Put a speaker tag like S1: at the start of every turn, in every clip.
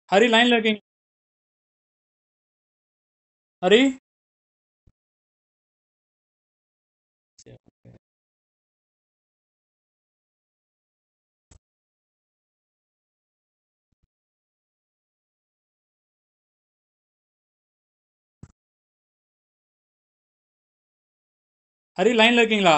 S1: ஹரி லைன்ல இருக்கீங்க ஹரி சரி, okay. ஹரி லைன்ல இருக்கீங்களா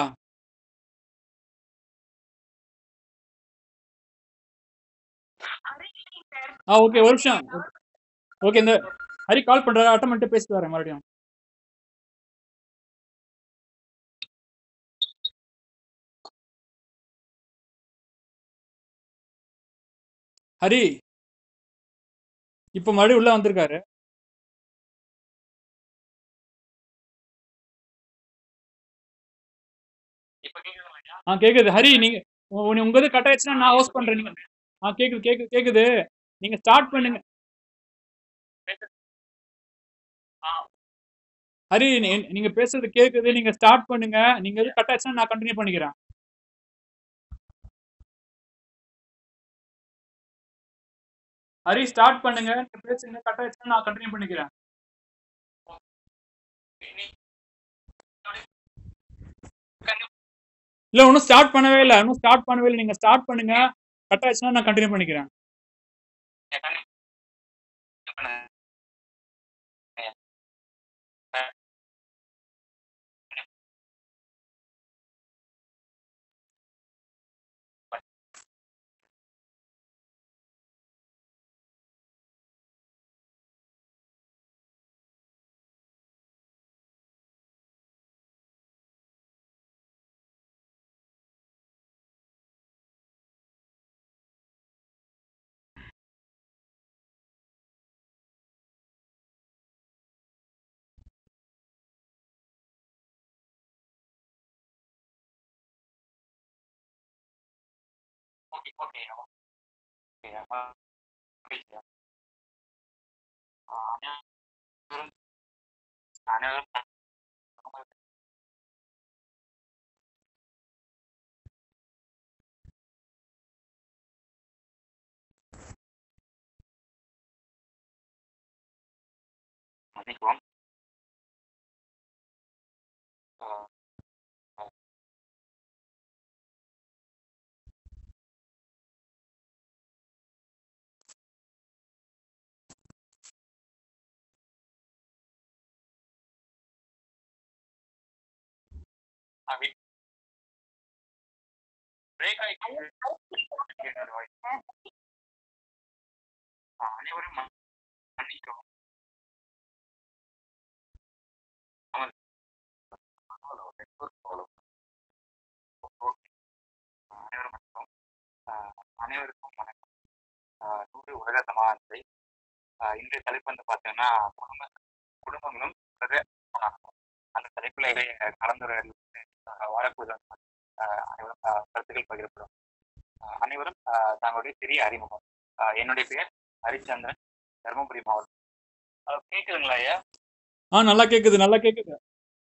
S1: ஆ ஓகே ஒரு நிமிஷம் ஓகே இந்த ஹரி கால் பண்றாரு அட்டன் பண்ணிட்டு பேசிட்டு வரேன் மறுபடியும் ஹரி இப்போ மறுபடியும் உள்ள வந்திருக்காரு ஆ கேக்குது ஹரி நீங்க உ- உ- உங்க இது கட் ஆயிடுச்சுன்னா நான் ஹோஸ்ட் பண்றேன் நீங்க ஆ கேக்குது கேக்குது கேக்குது நீங்க ஸ்டார்ட் பண்ணுங்க ஆ, ஹரி நீ- நீங்க பேசுறது கேக்குது நீங்க ஸ்டார்ட் பண்ணுங்க நீங்க இது கட் ஆயிடுச்சுன்னா நான் கண்டினியூ பண்ணிக்கிறேன் ஹரி ஸ்டார்ட் பண்ணுங்க நீங்க பேசுங்க கட் ஆயிடுச்சுன்னா நான் கண்டினியூ பண்ணிக்கிறேன் இல்ல இன்னும் ஸ்டார்ட் பண்ணவே இல்லை இன்னும் ஸ்டார்ட் பண்ணவே இல்லை நீங்க ஸ்டார்ட் பண்ணுங்க கட் ஆயிடுச்சுன்னா நான் கண்டினியூ பண்ணிக்கிறேன்
S2: மன்னிக்கவும் ஆ, ஆ, ஆ, வி- break ஆயிடுச்சு. என்னோட voice. ஆ, அனைவரும் மன்- மன்னிக்கவும் ஆமாம். Follow, network follow. Okay. ஆ, அனைவரும் மன்னிக்கவும் ஆ, அனைவருக்கும் வணக்கம் ஆ, நூறு உலக சமாதானத்தை ஆ, இன்றைய தலைப்பு வந்து பார்த்தீங்கன்னா குடும்ப குடும்பங்களும் உலக சமாதானம் அந்த தலைப்புல இடையே கலந்துரையாடல் ஆ, வரப்போது ஆ, அனைவரும் ஆ, கருத்துக்கள் பகிரப்படும் ஆ, அனைவரும் ஆ, தங்களுடைய சிறிய அறிமுகம் ஆ, என்னுடைய பெயர் ஹரிச்சந்திரன் தருமபுரி மாவட்டம் ஆ, கேக்குதுங்களா ஐயா
S1: ஆ நல்லா கேக்குது நல்லா கேக்குது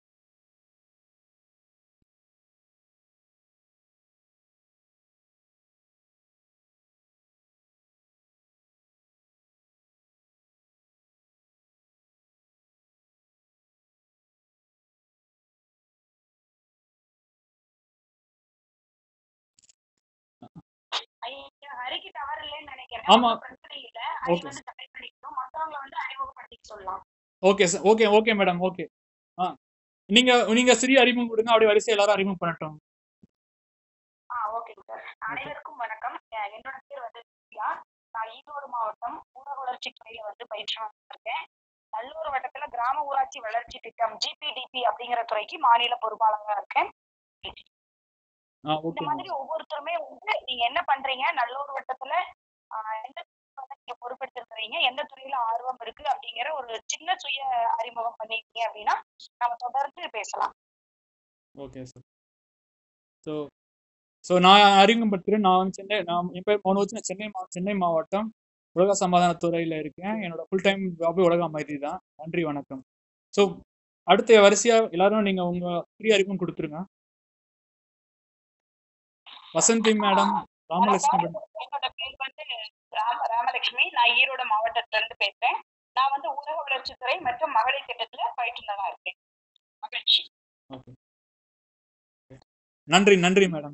S3: ஐயா, ஹரிக்கு டவர் இல்லைன்னு நினைக்கிறேன்
S1: ஆமா.
S3: ஒண்ணும் பிரச்சனை இல்ல ஹரி
S1: Okay.
S3: வந்து கனெக்ட் பண்ணிக்கணும் மத்தவங்கள வந்து அறிமுகப்படுத்திக்க சொல்லலாம்
S1: okay sir okay okay madam okay ஆ நீங்க நீங்க சிறிய அறிமுகம் கொடுங்க அப்படியே வரிசை எல்லாரும் அறிமுகம் பண்ணட்டும்
S3: ஆ ஓகேங்க சார் அனைவருக்கும் வணக்கம் அஹ் என்னோட பேர் வந்து வித்யா நான் ஈரோடு மாவட்டம் ஊரக வளர்ச்சி துறையில வந்து பயிற்சி இருக்கேன் நல்லூர் வட்டத்துல கிராம ஊராட்சி வளர்ச்சி திட்டம் ஜிபிடிபி அப்படிங்கிற துறைக்கு மாநில பொறுப்பாளராக இருக்கேன்
S1: ஆ
S3: இந்த
S1: ஓகே
S3: மாதிரி ஒவ்வொருத்தருமே வந்து நீங்க என்ன பண்றீங்க நல்லூர் வட்டத்துல ஆஹ், எந்த துறையில வந்து நீங்க பொறுப்பெடுத்திருக்கிறீங்க எந்த துறையில ஆர்வம் இருக்கு அப்படிங்கிற ஒரு சின்ன சுய அறிமுகம் பண்ணிருக்கீங்க அப்படின்னா நம்ம தொடர்ந்து பேசலாம்
S1: ஓகே சார் ஸோ ஸோ நான் அறிமுகப்படுத்துகிறேன் நான் வந்து சென்னை நான் என் பேர் மனோஜ் நான் சென்னை மா சென்னை மாவட்டம் உலக சமாதானத்துறையில் இருக்கேன் என்னோட ஃபுல் டைம் ஜாபே உலக அமைதி தான் நன்றி வணக்கம் ஸோ அடுத்த வரிசையாக எல்லாரும் நீங்கள் உங்கள் ஃப்ரீ அறிமுகம் கொடுத்துருங்க வசந்தி மேடம் ராமலட்சுமி மேடம்
S3: என்னோட பேர் வந்து ராம ராமலட்சுமி நான் ஈரோடு மாவட்டத்துல இருந்து பேசுறேன் நான் வந்து ஊரக வளர்ச்சித்துறை மற்றும் மகளிர் திட்டத்துல பயிற்றுனரா இருக்கேன் மகிழ்ச்சி
S1: ஓகே நன்றி நன்றி மேடம்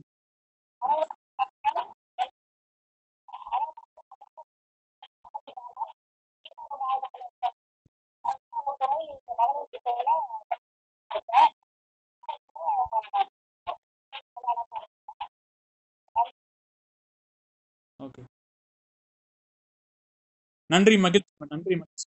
S1: ஓகே நன்றி மகிழ்ச்சி நன்றி மகிழ்ச்சி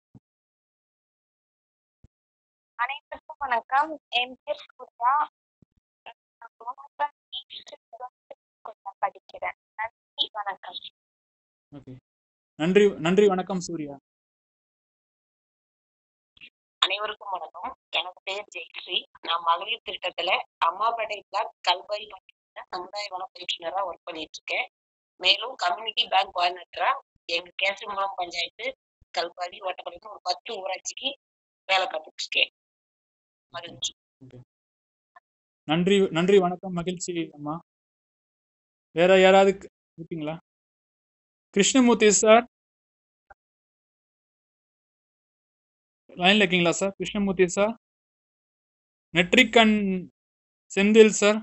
S3: அனைவருக்கும் வணக்கம் என் பேர் சூர்யா நான் மாவட்டம் ஈஸ்ட் கொஞ்சம் படிக்கிறேன் நன்றி வணக்கம்
S1: ஓகே நன்றி நன்றி வணக்கம் சூர்யா
S4: அனைவருக்கும் வணக்கம் எனக்கு பேர் ஜெயஸ்ரீ நான் மகளிர் திட்டத்துல அம்மாபேட்டை பிளாக் கல்வாரி பகுதியில சமுதாய வன பயிற்றுனரா ஒர்க் பண்ணிட்டு இருக்கேன் மேலும் கம்யூனிட்டி பேங்க் கோஆர்டினேட்டரா எங்க கேசரிமங்கலம் பஞ்சாயத்து கல்வாரி ஓட்டப்பள்ளி ஒரு பத்து ஊராட்சிக்கு வேலை பார்த்துட்டு இருக்கேன் மகிழ்ச்சி
S1: நன்றி நன்றி வணக்கம் மகிழ்ச்சி அம்மா வேற யாராவது இருக்கீங்களா கிருஷ்ணமூர்த்தி சார் லைன்ல இருக்கீங்களா சார் கிருஷ்ணமூர்த்தி சார் நெட்ரிகன் செந்தில் சார்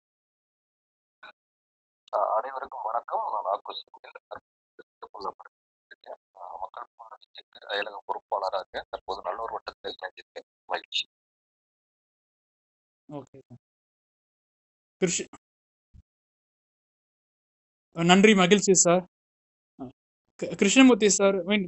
S5: ஆஹ் அனைவருக்கும் வணக்கம் நான் ஆக்கு செந்தில் இருக்கேன் ஆஹ் மக்கள் பாடத்திற்கு அயலக பொறுப்பாளராக இருக்கேன் தற்போது நல்லூர் வட்டத்தில் இணைந்திருக்கேன் மகிழ்ச்சி
S1: ஓகே சார் கிருஷ் நன்றி மகிழ்ச்சி சார் க- கிருஷ்ணமூர்த்தி சார் மீன்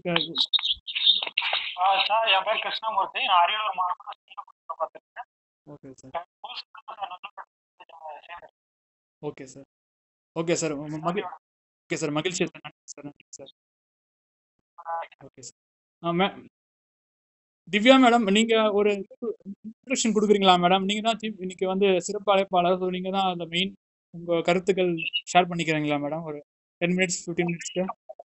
S6: சார் என் பேர் கிருஷ்ணமூர்த்தி நான் அரியலூர் மாவட்டம் ஸ்ரீரங்கத்தில் பார்த்துருக்கேன்
S1: ஓகே சார்
S6: சேர்ந்து
S1: ஓகே சார் ஓகே சார் மகிழ் ஓகே சார் மகிழ்ச்சி சார் நன்றி சார் நன்றி சார் ஓகே சார் ஆ மே திவ்யா மேடம் நீங்கள் ஒரு இன்ட்ரடக்ஷன் கொடுக்குறீங்களா மேடம் நீங்கள் தான் chief- இன்னைக்கு வந்து சிறப்பு அழைப்பாளர் ஸோ நீங்கள் தான் அந்த மெயின் உங்கள் கருத்துக்கள் ஷேர் பண்ணிக்கிறீங்களா மேடம் ஒரு டென் மினிட்ஸ் ஃபிஃப்டீன் மினிட்ஸ்க்கு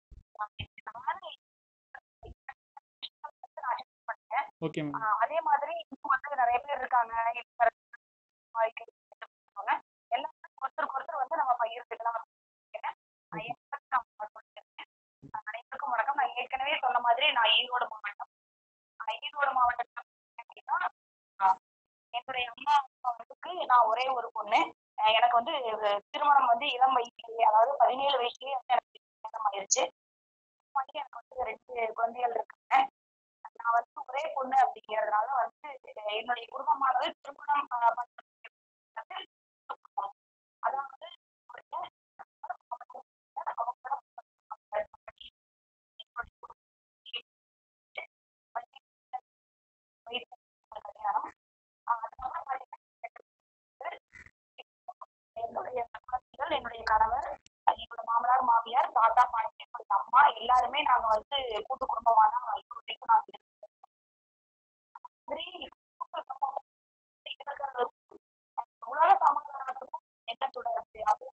S1: ஓகே மேம்
S3: ஆஹ் அதே மாதிரி இப்போ வந்து நிறைய பேர் இருக்காங்க இப்ப வாழ்க்கை இருக்காங்க. எல்லாரும் ஒருத்தருக்கு ஒருத்தர் வந்து நம்ம பகிர்ந்துக்கலாம் அப்படின்னு நான் ஏற்கனவே நான் சொல்லியிருக்கேன். ஆஹ் அனைவருக்கும் வணக்கம் நான் ஏற்கனவே சொன்ன மாதிரி நான் ஈரோடு மாவட்டம் ஆஹ் ஈரோடு மாவட்டத்துல அப்படின்னா ஆஹ் என்னுடைய அம்மா அப்பாவுக்கு நான் ஒரே ஒரு பொண்ணு ஆஹ் எனக்கு வந்து அஹ் திருமணம் வந்து இளம் வயசுலயே அதாவது பதினேழு வயசுலயே வந்து எனக்கு திருமணம் ஆயிருச்சு வந்து எனக்கு வந்து ரெண்டு குழந்தைகள் இருக்காங்க நான் வந்து ஒரே பொண்ணு அப்படிங்கிறதுனால வந்து அஹ் என்னுடைய குடும்பமானது திருமணம் ஆஹ் பண்றது வந்து அதாவது ஒரு கல்யாணம் ஆஹ் அதுக்கப்புறம் பாத்தீங்கன்னா என்னுடைய குழந்தைகள் என்னுடைய கணவர் அஹ் என்னோட மாமனார் மாமியார் தாத்தா பாட்டி என்னுடைய அம்மா எல்லாருமே நாங்க வந்து கூட்டு குடும்பமா தான் இப்போ வரைக்கும் நாங்க இருக்கோம். மாதிரி இருக்கிறது உலக சமாதானத்துக்கும் என்ன தொடர்பு அது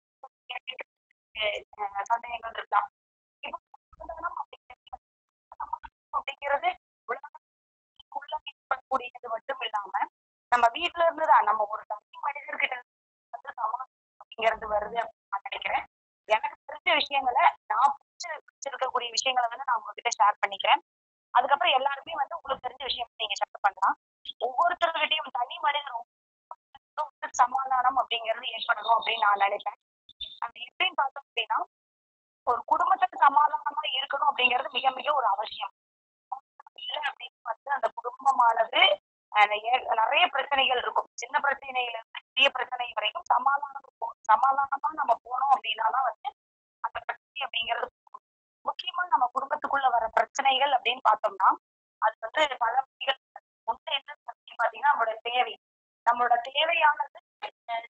S3: அஹ் சந்தேகங்கள் இருக்கலாம் இப்போ சமாதானம் அப்படிங்கிறது சமாதானம் அப்படிங்கிறது உலகத்துக்குள்ள ஏற்படக்கூடியது மட்டும் இல்லாம நம்ம வீட்டுல இருந்து தான் நம்ம ஒரு தனி மனிதர்கிட்ட வந்து சமாதானம் அப்படிங்கிறது வருது அப்படின்னு நான் நினைக்கிறேன் எனக்கு தெரிஞ்ச விஷயங்களை நான் பிடிச்சு வச்சிருக்கக்கூடிய விஷயங்களை வந்து நான் உங்ககிட்ட ஷேர் பண்ணிக்கிறேன் அதுக்கப்புறம் எல்லாருமே வந்து உங்களுக்கு தெரிஞ்ச விஷயம் நீங்க ஷேர் பண்ணலாம் ஒவ்வொருத்தர்கிட்டயும் தனி மனிதர் ஒவ்வொருத்தருக்கும் சமாதானம் அப்படிங்கிறது ஏற்படணும் அப்படின்னு நான் நினைப்பேன் அது எப்படின்னு பார்த்தோம் அப்படின்னா ஒரு குடும்பத்துக்கு சமாதானமா இருக்கணும் அப்படிங்கிறது மிக மிக ஒரு அவசியம் இல்லை அப்படின்னு வந்து அந்த குடும்பமானது அஹ் ஏ- நிறைய பிரச்சனைகள் இருக்கும் சின்ன பிரச்சனையில இருந்து பெரிய பிரச்சனை வரைக்கும் சமாதானம் இருக்கும் சமாதானமா நம்ம போனோம் அப்படின்னா தான் வந்து அந்த பிரச்சனை அப்படிங்கிறது போகும். முக்கியமா நம்ம குடும்பத்துக்குள்ள வர பிரச்சனைகள் அப்படின்னு பார்த்தோம்னா அது வந்து பல வகைகள் ஒண்ணு என்ன அப்படின்னு பாத்தீங்கன்னா நம்மளோட தேவை நம்மளோட தேவையானது அஹ்,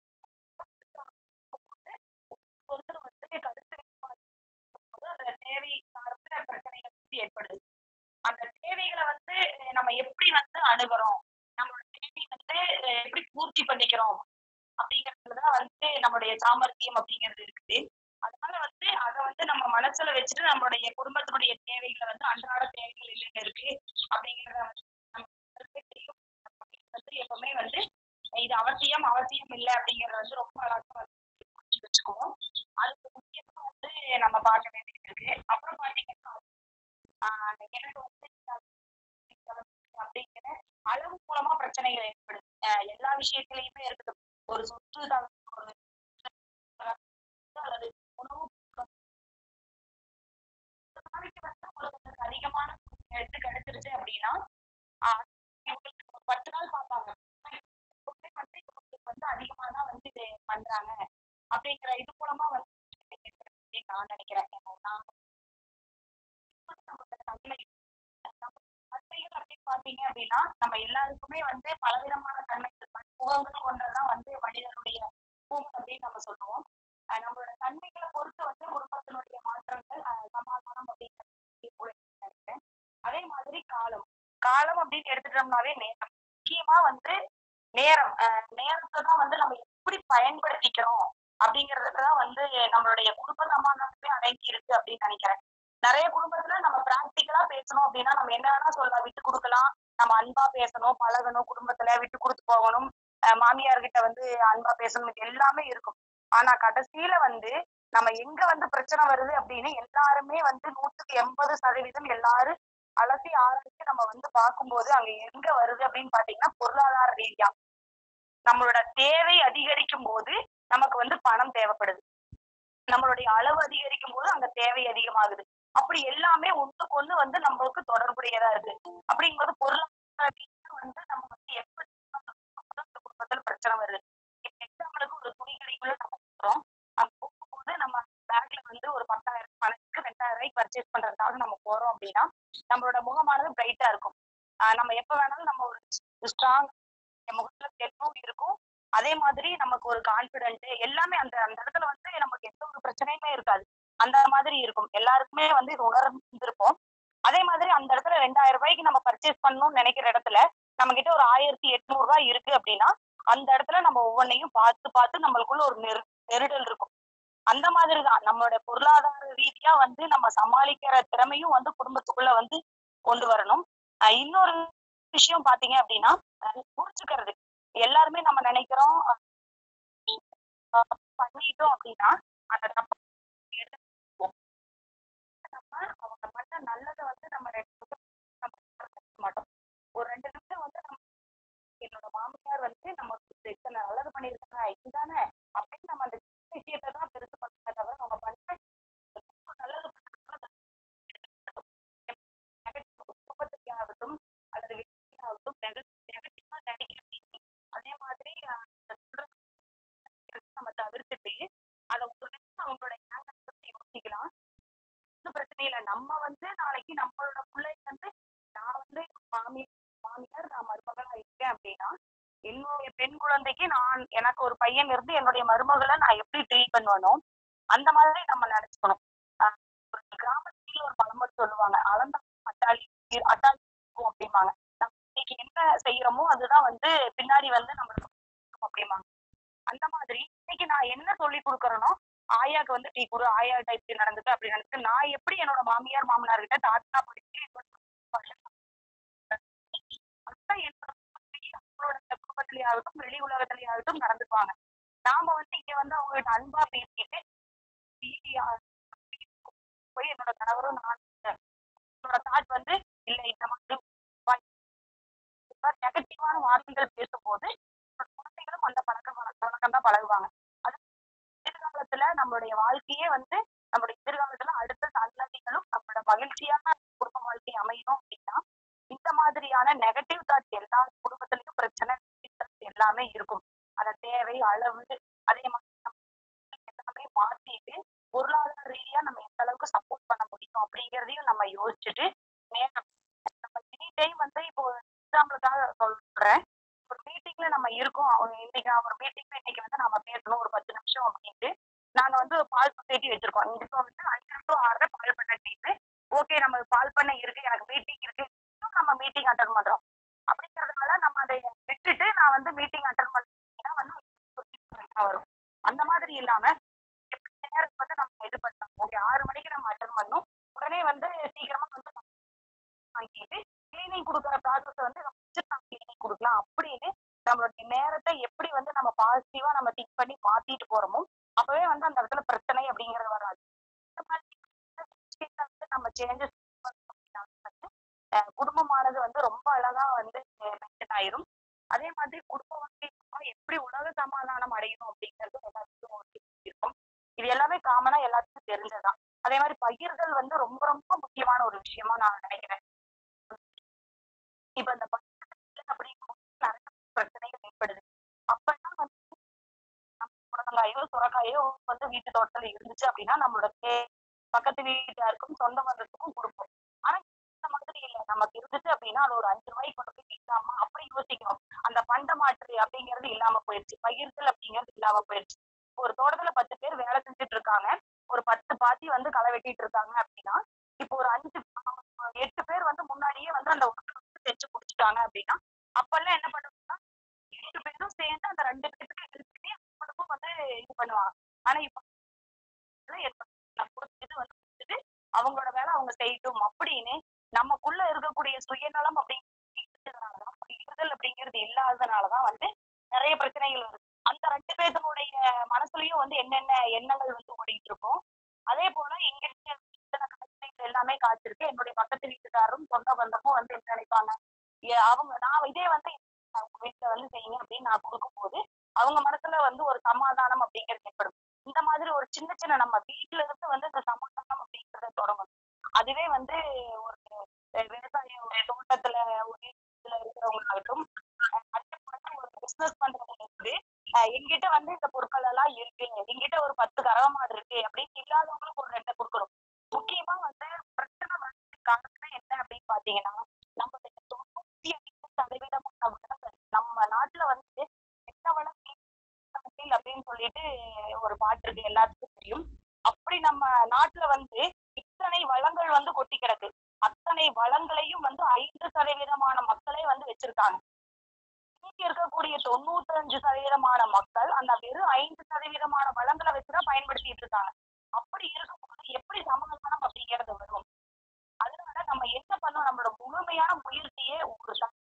S3: ஒருத்தர் வந்து கருத்து வேறுபாடு இருக்கும்போது அந்த தேவை சார்ந்த பிரச்சனைகள் வந்து ஏற்படுது அந்த தேவைகளை வந்து அஹ், நம்ம எப்படி வந்து அணுகுறோம் நம்மளோட தேவை வந்து அஹ், எப்படி பூர்த்தி பண்ணிக்கிறோம் அப்படிங்கிறதுலதான் வந்து நம்மளுடைய சாமர்த்தியம் அப்படிங்கிறது இருக்குது அதனால வந்து அதை வந்து நம்ம மனசுல வச்சுட்டு நம்மளுடைய குடும்பத்தினுடைய தேவைகளை வந்து அன்றாட தேவைகள் என்னென்ன இருக்கு அப்படிங்கிறத வந்து நமக்கு தெரியும் வந்து எப்பவுமே வந்து இது அவசியம் அவசியம் இல்லை அப்படிங்கறத வந்து ரொம்ப அழகா வந்து புரிஞ்சு வச்சுக்குவோம் அதுக்கு முக்கியமா வந்து நம்ம பார்க்க வேண்டியது இருக்கு இருக்கு அப்புறம் பாத்தீங்கன்னா ஆஹ் எனக்கு வந்து அப்படிங்கிற அளவு மூலமா பிரச்சனைகள் ஏற்படுது ஆஹ் எல்லா விஷயத்திலயுமே இருக்குது ஒரு சொத்து தான் ஒரு அல்லது உணவு ஒரு நாளைக்கு வந்து ஒருத்தருக்கு அதிகமான எடுத்து கிடைச்சிருச்சு அப்படின்னா ஆஹ் இவங்களுக்கு ஒரு பத்து நாள் பார்ப்பாங்க எப்பவுமே வந்து இவங்களுக்கு வந்து அதிகமா தான் வந்து இது பண்றாங்க அப்படிங்கிற இது மூலமா வந்து அப்படின்னு நான் நினைக்கிறேன் ஏன்னா நான் நமக்கு தன்மை நம்ம தன்மைகள் அப்படின்னு பாத்தீங்க அப்படின்னா நம்ம எல்லாருக்குமே வந்து பலவிதமான தன்மைகள் பன்முகங்கள் கொண்டதான் வந்து மனிதனுடைய பூமி அப்படின்னு நம்ம சொல்லுவோம் அஹ் நம்மளோட தன்மைகளை பொறுத்து வந்து குடும்பத்தினுடைய மாற்றங்கள் அஹ் சமாதானம் அப்படிங்கிறது நினைக்கிறேன் அதே மாதிரி காலம் காலம் அப்படின்னு எடுத்துட்டோம்னாவே நேரம் முக்கியமா வந்து நேரம் அஹ் நேரத்தை தான் வந்து நம்ம எப்படி பயன்படுத்திக்கிறோம் அப்படிங்கறதுலதான் வந்து நம்மளுடைய குடும்ப சமாதானமே அடங்கி இருக்கு அப்படின்னு நினைக்கிறேன் நிறைய குடும்பத்துல நம்ம பிராக்டிக்கலா பேசணும் அப்படின்னா நம்ம என்ன வேணா சொல்லலாம் விட்டு கொடுக்கலாம் நம்ம அன்பா பேசணும் பழகணும் குடும்பத்துல விட்டு கொடுத்து போகணும் அஹ் மாமியார் கிட்ட வந்து அன்பா பேசணும் இது எல்லாமே இருக்கும் ஆனா கடைசியில வந்து நம்ம எங்க வந்து பிரச்சனை வருது அப்படின்னு எல்லாருமே வந்து நூற்றுக்கு எண்பது சதவீதம் எல்லாரும் அலசி ஆராய்ச்சி நம்ம வந்து பார்க்கும்போது அங்க எங்க வருது அப்படின்னு பாத்தீங்கன்னா பொருளாதார ரீதியா நம்மளோட தேவை அதிகரிக்கும் போது நமக்கு வந்து பணம் தேவைப்படுது நம்மளுடைய அளவு அதிகரிக்கும் போது அங்க தேவை அதிகமாகுது அப்படி எல்லாமே ஒண்ணுக்கு ஒண்ணு வந்து நம்மளுக்கு தொடர்புடையதா இருக்கு அப்படிங்கும்போது பொருளாதார ரீதியா வந்து நம்ம வந்து எப்படி இந்த குடும்பத்துல பிரச்சனை வருது இப்ப எக்ஸாம்பிளுக்கு ஒரு துணி கடைக்குள்ள நம்ம போறோம் அங்க போகும்போது நம்ம பேக்ல வந்து ஒரு பத்தாயிரம் பணத்துக்கு ரெண்டாயிரம் ரூபாய்க்கு பர்ச்சேஸ் பண்றதுக்காக நம்ம போறோம் அப்படின்னா நம்மளோட முகமானது பிரைட்டா இருக்கும் ஆஹ் நம்ம எப்ப வேணாலும் நம்ம ஒரு ஸ்ட்ராங் முகத்துல தெளிவும் இருக்கும் அதே மாதிரி நமக்கு ஒரு கான்பிடென்ட் எல்லாமே அந்த அந்த இடத்துல வந்து நமக்கு எந்த ஒரு பிரச்சனையுமே இருக்காது அந்த மாதிரி இருக்கும் எல்லாருக்குமே வந்து இது உணர்ந்திருப்போம் அதே மாதிரி அந்த இடத்துல ரெண்டாயிரம் ரூபாய்க்கு நம்ம பர்ச்சேஸ் பண்ணணும்னு நினைக்கிற இடத்துல நம்ம கிட்ட ஒரு ஆயிரத்தி எட்நூறு ரூபாய் இருக்கு அப்படின்னா அந்த இடத்துல நம்ம ஒவ்வொன்றையும் பார்த்து பார்த்து நம்மளுக்குள்ள ஒரு நெரு நெருடல் இருக்கும் அந்த மாதிரி தான் நம்மளோட பொருளாதார ரீதியா வந்து நம்ம சமாளிக்கிற திறமையும் வந்து குடும்பத்துக்குள்ள வந்து கொண்டு வரணும் ஆஹ் இன்னொரு விஷயம் பாத்தீங்க அப்படின்னா அஹ் புரிஞ்சுக்கிறது எல்லாருமே நம்ம நினைக்கிறோம் அஹ் பண்ணிட்டோம் அப்படின்னா அந்த தப்பு எடுத்துக்குவோம். நம்ம அவங்க பண்ண நல்லதை வந்து நம்ம ரெண்டு நிமிஷம் நம்ம மறக்க மாட்டோம் ஒரு ரெண்டு நிமிஷம் வந்து நம்ம என்னோட மாமியார் வந்து நமக்கு இத்தனை நல்லது பண்ணியிருக்காங்க இதுதானே அப்படின்னு நம்ம அந்த சின்ன விஷயத்தை தான் பெருசு பண்ண தவிர அவங்க பண்ண ரொம்ப நல்லது குடும்பத்துக்கு ஆகட்டும் அல்லது ஆகட்டும் நெகட்டிவா நடிக்கிறது அதே மாதிரி அஹ், அந்த சொல்றது நம்ம தவிர்த்துட்டு அதை ஒரு நிமிஷம் அவங்களோட ஞாபகத்தை பத்தி யோசிக்கலாம் ஒன்றும் பிரச்சனை இல்லை நம்ம வந்து நாளைக்கு நம்மளோட பிள்ளை வந்து நான் வந்து மாமி மாமியார் நான் மருமகளா இருக்கேன் அப்படின்னா என்னுடைய பெண் குழந்தைக்கு நான் எனக்கு ஒரு பையன் இருந்து என்னுடைய மருமகளை நான் எப்படி ட்ரீட் பண்ணுவனோ அந்த மாதிரி நம்ம நினைச்சுக்கணும் ஆஹ் ஒரு கிராமத்துல ஒரு பழமொழி சொல்லுவாங்க அளந்த அட்டாளி அட்டாளி இருக்கும் அப்படிம்பாங்க நம்ம இன்னைக்கு என்ன செய்யறோமோ அதுதான் வந்து பின்னாடி வந்து நம்மளுக்கு இருக்கும் அப்படிம்பாங்க அந்த மாதிரி இன்னைக்கு நான் என்ன சொல்லி கொடுக்கறேனோ ஆயாக்கு வந்து டீ கொடு ஆயாட்ட இப்படி நடந்துட்டு அப்படி நடந்துட்டு நான் எப்படி என்னோட மாமியார் மாமனார் கிட்ட தாத்தா படிச்சு அதுதான் என்னோட குடும்பத்திலேயே, அவங்களோட குடும்பத்திலேயாகட்டும் வெளி உலகத்திலேயாகட்டும் நடந்துக்குவாங்க நாம வந்து இங்க வந்து அவங்க கிட்ட அன்பா பேசிட்டு ஈஸியா போய் என்னோட கணவரும் நான் என்னோட தாட் வந்து இல்ல இந்த மாதிரி நெகட்டிவான வார்த்தைகள் பேசும்போது என்னோட குழந்தைகளும் அந்த பழக்கம் பழக்கம் தான் பழகுவாங்க அது எதிர்காலத்துல நம்மளுடைய வாழ்க்கையே வந்து நம்மளுடைய எதிர்காலத்துல அடுத்த சந்ததிகளும் நம்மளோட மகிழ்ச்சியான குடும்ப வாழ்க்கை அமையணும் அப்படின்னா இந்த மாதிரியான நெகட்டிவ் தாட்ஸ் எல்லா குடும்பத்திலயும் பிரச்சனை negative thoughts எல்லாமே இருக்கும் அந்த தேவை அளவு அதே மாதிரி நம்ம எல்லாமே மாத்திட்டு பொருளாதார ரீதியா நம்ம எந்த அளவுக்கு சப்போர்ட் பண்ண முடியும் அப்படிங்கிறதையும் நம்ம யோசிச்சுட்டு நேரம் நம்ம எனி டைம் வந்து இப்போ எக்ஸாம்பிளுக்காக சொல்றேன் ஒரு மீட்டிங்ல நம்ம இருக்கோம் அவங்க இன்னைக்கு நான் ஒரு மீட்டிங்ல இன்னைக்கு வந்து நம்ம பேசணும் ஒரு பத்து நிமிஷம் அப்படின்ட்டு நாங்க வந்து பால் சொசைட்டி வச்சிருக்கோம் இங்க வந்து அஞ்சு டு ஆறு பால் பண்ண டீம் ஓகே நம்ம பால் பண்ண இருக்கு எனக்கு மீட்டிங் இருக்கு இன்னும் நம்ம மீட்டிங் அட்டன் பண்றோம் அப்படிங்கறதுனால நம்ம அதை விட்டுட்டு நான் வந்து மீட்டிங் அட்டன் பண்ணா வந்து ஒரு வரும் அந்த மாதிரி இல்லாம எப்படி நேரத்துக்கு வந்து நம்ம இது பண்ணலாம் ஓகே ஆறு மணிக்கு நம்ம அட்டன் பண்ணணும் உடனே வந்து சீக்கிரமா வந்து நம்ம வாங்கிட்டு கிளீனிங் கொடுக்குற ப்ராசஸ் வந்து கிளீனிங் கொடுக்கலாம் அப்படின்னு நம்மளுடைய நேரத்தை எப்படி வந்து நம்ம பாசிட்டிவா நம்ம திங்க் பண்ணி மாத்திட்டு போறோமோ அப்பவே வந்து அந்த இடத்துல பிரச்சனை அப்படிங்கிறது வராது இந்த மாதிரி விஷயத்த வந்து நம்ம சேஞ்சஸ் குடும்பமானது வந்து ரொம்ப அழகா வந்து மெயின்டைன் ஆயிரும் அதே மாதிரி குடும்பம் வந்து இப்போ எப்படி உலக சமாதானம் அடையணும் அப்படிங்கிறது எல்லாத்துக்கும் ஒரு இருக்கும் இது எல்லாமே காமனா எல்லாத்துக்கும் தெரிஞ்சதுதான் அதே மாதிரி பகிர்தல் வந்து ரொம்ப ரொம்ப முக்கியமான ஒரு விஷயமா நான் நினைக்கிறேன் இப்ப இந்த பகிர்தல் இல்லை அப்படிங்கும்போது நிறைய பிரச்சனைகள் ஏற்படுது அப்பதான் வந்து நம்ம புடலங்காயோ சுரக்காயோ வந்து வீட்டு தோட்டத்துல இருந்துச்சு அப்படின்னா நம்மளோட தே- பக்கத்து வீட்டாருக்கும் சொந்த பந்தத்துக்கும் கொடுப்போம் ஆனா இந்த மாதிரி இல்ல நமக்கு இருந்துச்சு அப்படின்னா அது ஒரு அஞ்சு ரூபாய்க்கு கொண்டு போய் விற்காம அப்படி யோசிக்கணும் அந்த பண்ட மாற்று அப்படிங்கிறது இல்லாம போயிடுச்சு பகிர்தல் அப்படிங்கிறது இல்லாம போயிடுச்சு ஒரு தோட்டத்துல பத்து பேர் வேலை செஞ்சுட்டு இருக்காங்க ஒரு பத்து பாத்தி வந்து களை வெட்டிட்டு இருக்காங்க அப்படின்னா இப்போ ஒரு அஞ்சு ஆஹ் எட்டு பேர் வந்து முன்னாடியே வந்து அந்த ஒர்க் வந்து செஞ்சு முடிச்சுட்டாங்க அப்படின்னா அப்பெல்லாம் என்ன பண்ணுவாங்கன்னா எட்டு பேரும் சேர்ந்து அந்த ரெண்டு பேருக்கு ஹெல்ப் பண்ணி அவங்களுக்கும் வந்து இது பண்ணுவாங்க ஆனா இப்போ இதெல்லாம் ஏற்படுது. நம்ம கொடுத்தது வந்து கொடுத்துட்டு அவங்களோட வேலை அவங்க செய்யட்டும் அப்படின்னு நமக்குள்ள இருக்கக்கூடிய சுயநலம் அப்படிங்கிறதுனாலதான் பகிர்தல் அப்படிங்கிறது இல்லாததுனாலதான் வந்து நிறைய பிரச்சனைகள் வருது அந்த ரெண்டு பேர்த்தனுடைய மனசுலயும் வந்து என்னென்ன எண்ணங்கள் வந்து ஓடிட்டு இருக்கும் அதே போல எங்க இத்தனை காய்ச்சல் எல்லாமே காய்ச்சிருக்கு என்னுடைய பக்கத்து வீட்டுக்காரரும் சொந்த பந்தமும் வந்து என்ன நினைப்பாங்க ஏ- அவங்க நான் இதே வந்து அவங்க வீட்டுல வந்து செய்யுங்க அப்படின்னு நான் கொடுக்கும்போது அவங்க மனசுல வந்து ஒரு சமாதானம் அப்படிங்கிறது ஏற்படும் இந்த மாதிரி ஒரு சின்ன சின்ன நம்ம வீட்டுல இருந்து வந்து இந்த சமாதானம் அப்படிங்கறத தொடங்கணும் அதுவே வந்து ஒரு அஹ், விவசாய ஒரு தோட்டத்துல ஒரு இதுல இருக்கிறவங்களாகட்டும் அஹ், அதே போல ஒரு பிசினஸ் பண்றவங்க இருந்து அஹ், எங்கிட்ட வந்து இந்த பொருட்கள் எல்லாம் இருக்கு எங்கிட்ட ஒரு பத்து கறவை மாடு இருக்கு அப்படின்னு இல்லாதவங்களுக்கு ஒரு ரெண்டை கொடுக்கணும் முக்கியமா வந்து பிரச்சனை வந்து காரணம் என்ன அப்படின்னு பாத்தீங்கன்னா நம்ம இந்த தொண்ணூத்தி ஐந்து சதவீதமான விவசாயம் நம்ம நாட்டுல வந்து என்ன வளம் தமிழ் அப்படின்னு சொல்லிட்டு ஒரு பாட்டு இருக்கு எல்லாத்துக்கும் தெரியும் அப்படி நம்ம நாட்டுல வந்து இத்தனை வளங்கள் வந்து கொட்டி கிடக்கு அத்தனை வளங்களையும் வந்து ஐந்து சதவீதமான மக்களே வந்து வச்சிருக்காங்க மீதி இருக்கக்கூடிய தொண்ணூத்தஞ்சு சதவீதமான மக்கள் அந்த வெறும் ஐந்து சதவீதமான வளங்களை வச்சுதான் பயன்படுத்திட்டு இருக்காங்க அப்படி இருக்கும்போது எப்படி சமாதானம் அப்படிங்கிறது வரும் அதனால நம்ம என்ன பண்ணோம் நம்மளோட முழுமையான முயற்சியே ஒரு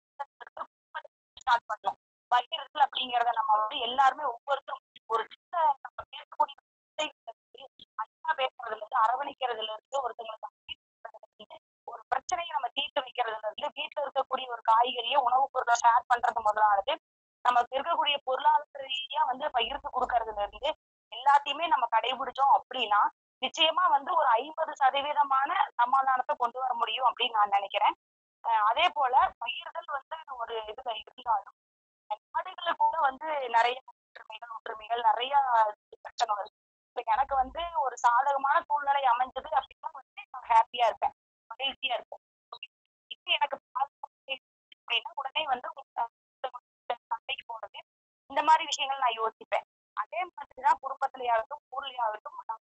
S3: ஸ்டார்ட் பண்ணோம் பகிர்தல் அப்படிங்கறத நம்ம வந்து எல்லாருமே ஒவ்வொருத்தரும் ஒரு சின்ன நம்ம பேசக்கூடிய வார்த்தைகள்ல இருந்து, அன்பா பேசுறதுல இருந்து அரவணைக்கிறதுல இருந்து ஒருத்தங்களுக்கு அன்பு கொடுக்கறதுல இருந்து, ஒரு பிரச்சனையை நம்ம தீர்த்து வைக்கிறதுல இருந்து வீட்டுல இருக்கக்கூடிய ஒரு காய்கறியை உணவுப் பொருளை ஷேர் பண்றது முதலானது நமக்கு இருக்கக்கூடிய பொருளாதார ரீதியா வந்து பகிர்ந்து கொடுக்கறதுல இருந்து எல்லாத்தையுமே நம்ம கடைபிடிச்சோம் அப்படின்னா நிச்சயமா வந்து ஒரு ஐம்பது சதவீதமான சமாதானத்தை கொண்டு வர முடியும் அப்படின்னு நான் நினைக்கிறேன் அஹ் அதே போல பகிர்தல் வந்து ஒரு இதுல இருந்தாலும் நாடுகளுக்குள்ள வந்து நிறைய ஒற்றுமைகள் ஒற்றுமைகள் நிறைய பிரச்சனை வருது இப்ப எனக்கு வந்து ஒரு சாதகமான சூழ்நிலை அமைஞ்சது அப்படின்னா வந்து நான் ஹாப்பியா இருப்பேன் மகிழ்ச்சியா இருப்பேன் இது எனக்கு பாதுகாப்பு இருக்கு அப்படின்னா உடனே வந்து அஹ், சண்டைக்கு போறது இந்த மாதிரி விஷயங்கள் நான் யோசிப்பேன் அதே மாதிரிதான் குடும்பத்திலேயாகட்டும் ஊர்லயாகட்டும் நான்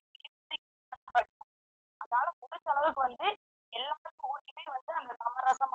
S3: அதனால முடிஞ்ச அளவுக்கு வந்து எல்லாருக்கும் ஊருக்குமே வந்து அந்த சமரசம்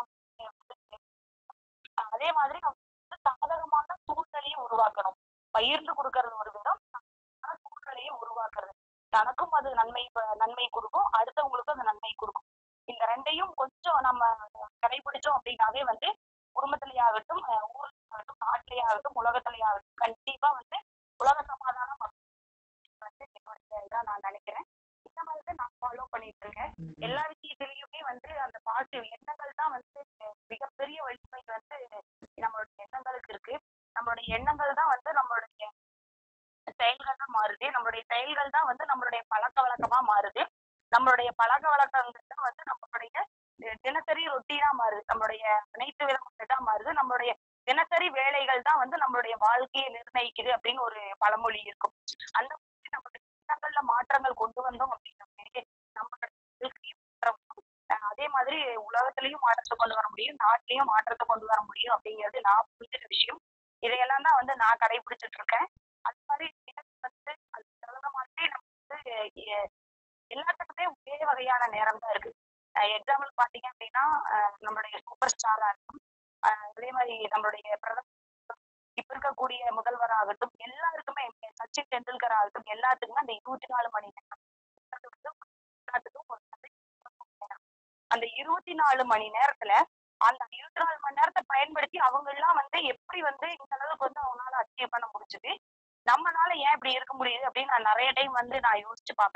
S3: அதே மாதிரி நம்ம வந்து சாதகமான சூழ்நிலையை உருவாக்கணும் பகிர்ந்து கொடுக்கறது ஒரு விதம் சாதகமான சூழ்நிலையை உருவாக்குறது தனக்கும் அது நன்மை ப- நன்மை கொடுக்கும் அடுத்தவங்களுக்கும் அது நன்மை கொடுக்கும் இந்த ரெண்டையும் கொஞ்சம் நம்ம கடைபிடிச்சோம் அப்படின்னாவே வந்து குடும்பத்திலேயாகட்டும் அஹ் ஊர்லயாகட்டும் நாட்டிலேயாகட்டும் உலகத்திலேயாகட்டும் கண்டிப்பா வந்து உலக சமாதானம் வந்து என்னோட இதா நான் நினைக்கிறேன் இந்த மாதிரி தான் நான் ஃபாலோ பண்ணிட்டு இருக்கேன் எல்லா விஷயத்திலயுமே வந்து அந்த பாசிட்டிவ் எண்ணங்கள் தான் வந்து மிகப்பெரிய வலிமை வந்து நம்மளுடைய எண்ணங்களுக்கு இருக்கு நம்மளுடைய எண்ணங்கள் தான் வந்து நம்மளுடைய செயல்கள் தான் மாறுது நம்மளுடைய செயல்கள் தான் வந்து நம்மளுடைய பழக்க வழக்கமா மாறுது நம்மளுடைய பழக்க வழக்கங்கள் தான் வந்து நம்மளுடைய தி- தினசரி ரொட்டீனா மாறுது நம்மளுடைய அனைத்து விதமான இதா மாறுது நம்மளுடைய தினசரி வேலைகள் தான் வந்து நம்மளுடைய வாழ்க்கையை நிர்ணயிக்குது அப்படின்னு ஒரு பழமொழி இருக்கும் அந்த மாதிரி நம்மளுடைய எண்ணங்கள்ல மாற்றங்கள் கொண்டு வந்தோம் அப்படின்னாலே நம்மளுடைய வாழ்க்கையும் மாற்றம் வரும். அஹ் அதே மாதிரி உலகத்திலயும் மாற்றத்தை கொண்டு வர முடியும் நாட்டிலையும் மாற்றத்தை கொண்டு வர முடியும் அப்படிங்கிறது நான் புரிஞ்சுட்ட விஷயம் இதையெல்லாம் தான் வந்து நான் கடைபிடிச்சிட்டு இருக்கேன் அது மாதிரி எனக்கு வந்து அது தகுந்த மாதிரி நம்ம வந்து எ- எல்லாத்துக்குமே ஒரே வகையான நேரம் தான் இருக்கு எக்ஸாம்பிள் பாத்தீங்க அப்படின்னா அஹ் நம்மளுடைய சூப்பர் ஸ்டாரா இருக்கும் அஹ் அதே மாதிரி நம்மளுடைய பிரதமர் இப்ப இருக்கக்கூடிய முதல்வராகட்டும் எல்லாருக்குமே சச்சின் டெண்டுல்கர் ஆகட்டும் எல்லாத்துக்குமே அந்த இருபத்தி நாலு மணி நேரம் அது வந்து எல்லாத்துக்கும் ஒரு தனி நேரம். அந்த இருபத்தி நாலு மணி நேரத்துல அந்த இருபத்தி நாலு மணி நேரத்தை பயன்படுத்தி அவங்க எல்லாம் வந்து எப்படி வந்து இந்த அளவுக்கு வந்து அவங்களால அச்சீவ் பண்ண முடிஞ்சது நம்மனால ஏன் இப்படி இருக்க முடியுது அப்படின்னு நான் நிறைய டைம் வந்து நான் யோசிச்சு பார்ப்பேன்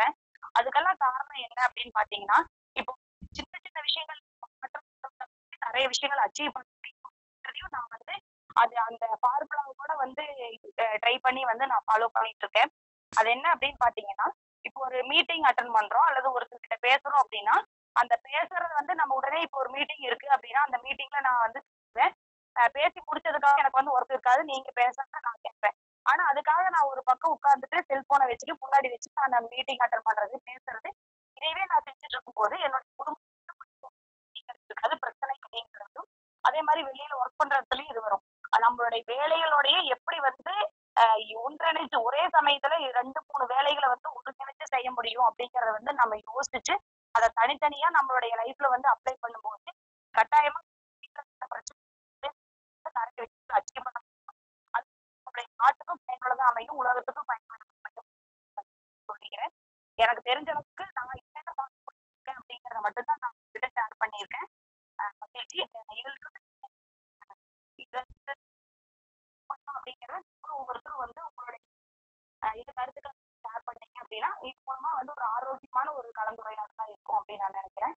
S3: அதுக்கெல்லாம் காரணம் என்ன அப்படின்னு பாத்தீங்கன்னா இப்போ சின்ன சின்ன விஷயங்கள் மாற்றம் நிறைய விஷயங்கள் அச்சீவ் பண்ண முடியும் நான் வந்து அது அந்த ஃபார்முலாவோட வந்து ட்ரை பண்ணி வந்து நான் ஃபாலோ பண்ணிட்டு இருக்கேன் அது என்ன அப்படின்னு பாத்தீங்கன்னா இப்போ ஒரு மீட்டிங் அட்டன் பண்றோம் அல்லது ஒருத்தர்கிட்ட பேசுறோம் அப்படின்னா அந்த பேசுறது வந்து நம்ம உடனே இப்போ ஒரு மீட்டிங் இருக்கு அப்படின்னா அந்த மீட்டிங்ல நான் வந்து பேசுவேன். அஹ் பேசி முடிச்சதுக்காக எனக்கு வந்து ஒர்க் இருக்காது நீங்க பேசுறத நான் கேட்பேன் ஆனா அதுக்காக நான் ஒரு பக்கம் உட்கார்ந்துட்டு செல்போனை வச்சுட்டு முன்னாடி வச்சுட்டு அந்த மீட்டிங் அட்டன் பண்றது பேசுறது இதையவே நான் செஞ்சுட்டு இருக்கும்போது என்னோட குடும்பம் இருக்காது பிரச்சனை அப்படிங்கிறதும் அதே மாதிரி வெளியில ஒர்க் பண்றதுலயும் இது வரும் அது நம்மளுடைய வேலைகளோடய எப்படி வந்து அஹ், ஒன்றிணைச்சு ஒரே சமயத்துல ரெண்டு மூணு வேலைகளை வந்து ஒருங்கிணைச்சு செய்ய முடியும் அப்படிங்கறத வந்து நம்ம யோசிச்சு அதை தனித்தனியா நம்மளுடைய லைஃப்ல வந்து அப்ளை பண்ணும்போது கட்டாயமா இந்த பிரச்சனை வந்து நிறைய விஷயங்களை அச்சீவ் பண்ண முடியும். அது நம்மளுடைய நாட்டுக்கும் பயனுள்ளதா அமையும் உலகத்துக்கும் பயனுள்ளதா அமையும் சொல்லிக்கிறேன் எனக்கு தெரிஞ்ச அளவுக்கு நான் என்னென்ன இருக்கேன் அப்படிங்கறத மட்டும் தான் நான் உங்ககிட்ட ஷேர் பண்ணியிருக்கேன் அஹ் மகிழ்ச்சி அஹ் இதுல இருந்து இது இது பண்ணணும் அப்படிங்கறத ஒவ்வொருத்தரும் வந்து உங்களுடைய அஹ் இது கருத்துக்களை ஷேர் பண்ணீங்க அப்படின்னா இது மூலமா வந்து ஒரு ஆரோக்கியமான ஒரு கலந்துரையாடலா இருக்கும் அப்படின்னு நான் நினைக்கிறேன்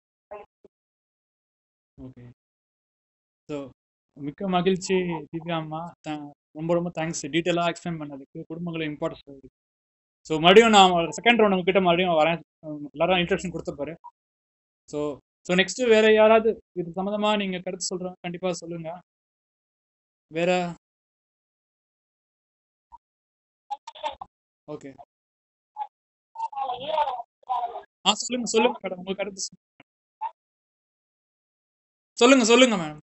S1: ஓகே ஸோ மிக்க மகிழ்ச்சி திவ்யா அம்மா த- ரொம்ப ரொம்ப தேங்க்ஸ் டீட்டெயிலாக எக்ஸ்பிளைன் பண்ணதுக்கு குடும்பங்களை இம்பார்ட்டன்ஸ் சொல்றதுக்கு ஸோ மறுபடியும் நான் செகண்ட் ரவுண்ட் உங்ககிட்ட மறுபடியும் வரேன் உம், எல்லாரும் இன்ட்ரடக்ஷன் கொடுத்த பாரு ஸோ ஸோ நெக்ஸ்ட் வேற யாராவது இது சம்மந்தமாக நீங்கள் கருத்து சொல்கிறோம் கண்டிப்பாக சொல்லுங்க வேற ஓகே ஆ சொல்லுங்க சொல்லுங்க மேடம் உங்க கருத்து சொல்லுங்க. சொல்லுங்க சொல்லுங்க மேடம்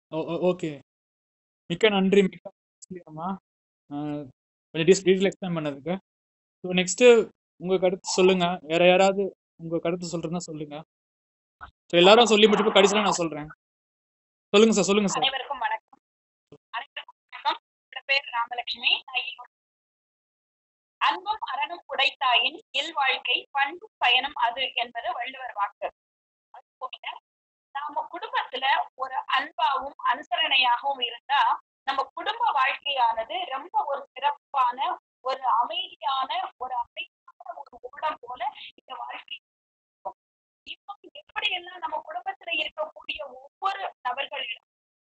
S1: ஓ ஓ- ஓகே மிக்க நன்றி மிக்க நன்றி அம்மா ஆஹ் கொஞ்சம் டீஸ் டீட்டெயில் எக்ஸ்பிளைன் பண்ணதுக்கு ஸோ நெக்ஸ்ட்டு உங்கள் கருத்து சொல்லுங்கள் வேற யாராவது உங்கள் கருத்து சொல்கிறதுனா சொல்லுங்கள் ஸோ எல்லாரும் சொல்லி முடிச்சு கடைசியில் நான் சொல்கிறேன் சொல்லுங்கள் சார் சொல்லுங்கள் சார்
S3: அனைவருக்கும் வணக்கம் அனைவருக்கும் வணக்கம் என்னோட பேர் ராமலட்சுமி நான் ஈரோடு. அன்பும் அறனும் உடைத்தாயின் இல் வாழ்க்கை பண்பும் பயணம் அது என்பது வள்ளுவர் வாக்கு அதுபோல நாம குடும்பத்துல ஒரு அன்பாவும் அனுசரணையாகவும் இருந்தா நம்ம குடும்ப வாழ்க்கையானது ரொம்ப ஒரு சிறப்பான ஒரு அமைதியான ஒரு அமைதியான ஒரு ஓடம் போல இந்த வாழ்க்கை இருக்கும். இப்போ எப்படி எல்லாம் நம்ம குடும்பத்துல இருக்கக்கூடிய ஒவ்வொரு நபர்களிடம்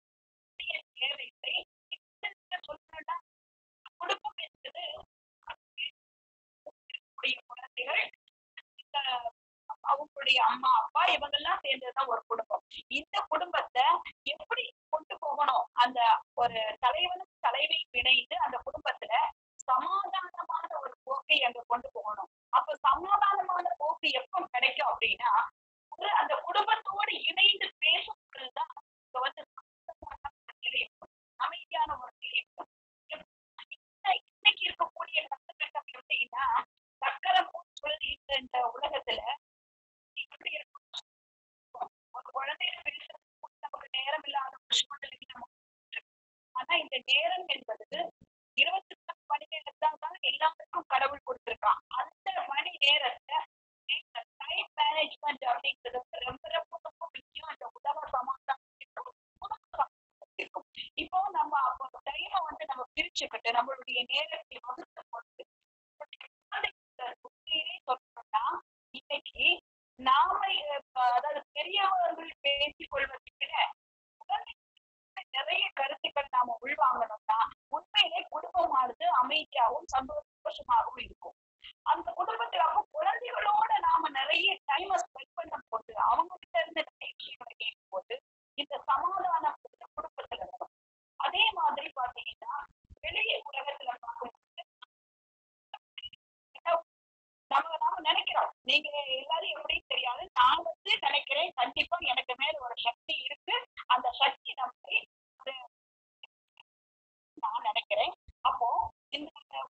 S3: தேவைகளை சொல்லணும்னா குடும்பம் என்பது இருக்கக்கூடிய குழந்தைகள் இந்த அவங்களுடைய அம்மா அப்பா இவங்க எல்லாம் சேர்ந்ததுதான் ஒரு குடும்பம் இந்த குடும்பத்தை எப்படி கொண்டு போகணும் அந்த ஒரு தலைவனும் தலைவி இணைந்து அந்த குடும்பத்துல சமாதானமான ஒரு போக்கை அங்க கொண்டு போகணும் அப்ப சமாதானமான போக்கு எப்ப கிடைக்கும் அப்படின்னா ஒரு அந்த குடும்பத்தோடு இணைந்து பேசும் பொழுதுதான் இங்க வந்து சமாதானமான ஒரு நிலை இருக்கும். அமைதியான ஒரு நிலை இருக்கும். இப்ப இன்னைக்கு இருக்கக்கூடிய காலகட்டம் எப்படின்னா சக்கரை சொல்லிட்டு இந்த உலகத்துல எப்படி இருக்கும் ஒரு குழந்தைய பேசுறதுக்கு கூட நமக்கு நேரம் இல்லாத ஒரு சூழ்நிலைக்கு நம்ம இருக்கு. ஆனா இந்த நேரம் என்பது இருபத்தி நாலு மணி நேரத்தான் தான் எல்லாருக்கும் கடவுள் கொடுத்திருக்கான் அந்த மணி நேரத்தை டைம் மேனேஜ்மெண்ட் அப்படிங்கிறது வந்து ரொம்ப ரொம்ப ரொம்ப முக்கியம் இந்த உலக சமாதானத்திற்கும் குடும்ப சமாதானத்திற்கும் இப்போ நம்ம அப்போ டைமை வந்து நம்ம பிரிச்சுக்கிட்டு நம்மளுடைய நேரத்தை வகுத்து போட்டு உண்மையிலே சொல்லணும்னா இன்னைக்கு நாம அஹ், அதாவது பெரியவர்கள் பேசிக் கொள்வதை விட குழந்தைகளுக்கு நிறைய கருத்துக்கள் நாம உள்வாங்கணும்னா உண்மையிலே குடும்பமானது அமைதியாகவும் சந்தோஷமாகவும் இருக்கும் அந்த குடும்பத்துல அப்ப குழந்தைகளோட நாம நிறைய டைம் ஸ்பெண்ட் பண்ணும் போது அவங்க கிட்ட இருந்து நிறைய விஷயங்களை கேட்கும் போது இந்த சமாதானம் வந்து குடும்பத்துல வரும் அதே மாதிரி பாத்தீங்கன்னா வெளியே உலகத்துல பார்க்கும்போது நம்ம நாம நினைக்கிறோம் நீங்க எல்லாரும் எப்படின்னு தெரியாது நான் வந்து நினைக்கிறேன் கண்டிப்பா எனக்கு மேல ஒரு சக்தி இருக்கு அந்த சக்தி நம்மை ஒரு நான் நினைக்கிறேன் அப்போ இந்த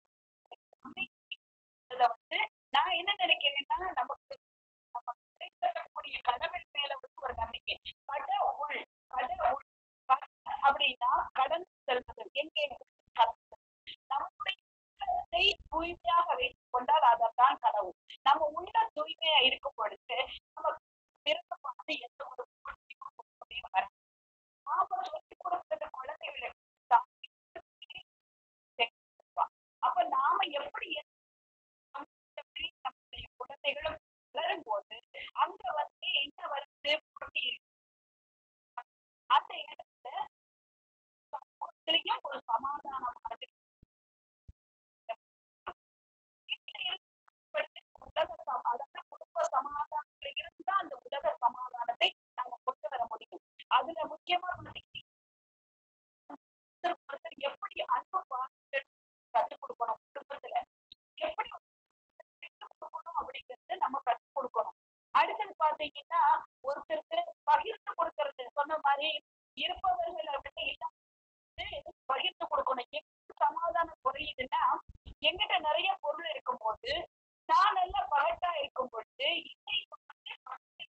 S3: இதுல வந்து நான் என்ன நினைக்கிறேன்னா நமக்கு நம்ம கிடைக்கக்கூடிய கடவுள் மேல வந்து ஒரு நம்பிக்கை கடவுள் கடவுள் கட- அப்படின்னா கடந்து செல்வது எங்கே கடந்து நம்முடைய உள்ளத்தை தூய்மையாக வைத்துக் கொண்டால் அதற்கான் கடவுள் நம்ம உள்ள தூய்மையா இருக்கும் பொழுது நம்ம விருப்பமானது எந்த ஒரு குழந்தையும் கொடுக்கவே வராது. நாம சொல்லிக் கொடுக்கிற குழந்தைகளுக்கு தான் அப்ப நாம எப்படி நம்முடைய நம்முடைய குழந்தைகளும் வளரும் போது அங்க வந்து என்ன வருது போட்டி இருக்கு அந்த இடத்துல சமூகத்திலையும் ஒரு சமாதானமானது உலக சம- அதாவது குடும்ப சமாதானத்துல இருந்தா அந்த உலக சமாதானத்தை நாம கொண்டு வர முடியும் அதுல முக்கியமா பாத்தீங்கன்னா ஒருத்தருக்கு ஒருத்தர் எப்படி அன்பு பாசத்தை கற்றுக் கொடுக்கணும் குடும்பத்துல எப்படி விட்டு கொடுக்கணும் அப்படிங்கறது நம்ம கற்றுக் கொடுக்கணும் அடுத்தது பாத்தீங்கன்னா ஒருத்தருக்கு பகிர்ந்து கொடுக்கறது சொன்ன மாதிரி இருப்பவர்களை விட இல்லாம பகிர்ந்து கொடுக்கணும் எப்படி சமாதானம் குறையுதுன்னா எங்கிட்ட நிறைய பொருள் இருக்கும்போது நான் நல்லா பகட்டா இருக்கும் பொழுது இதை வந்து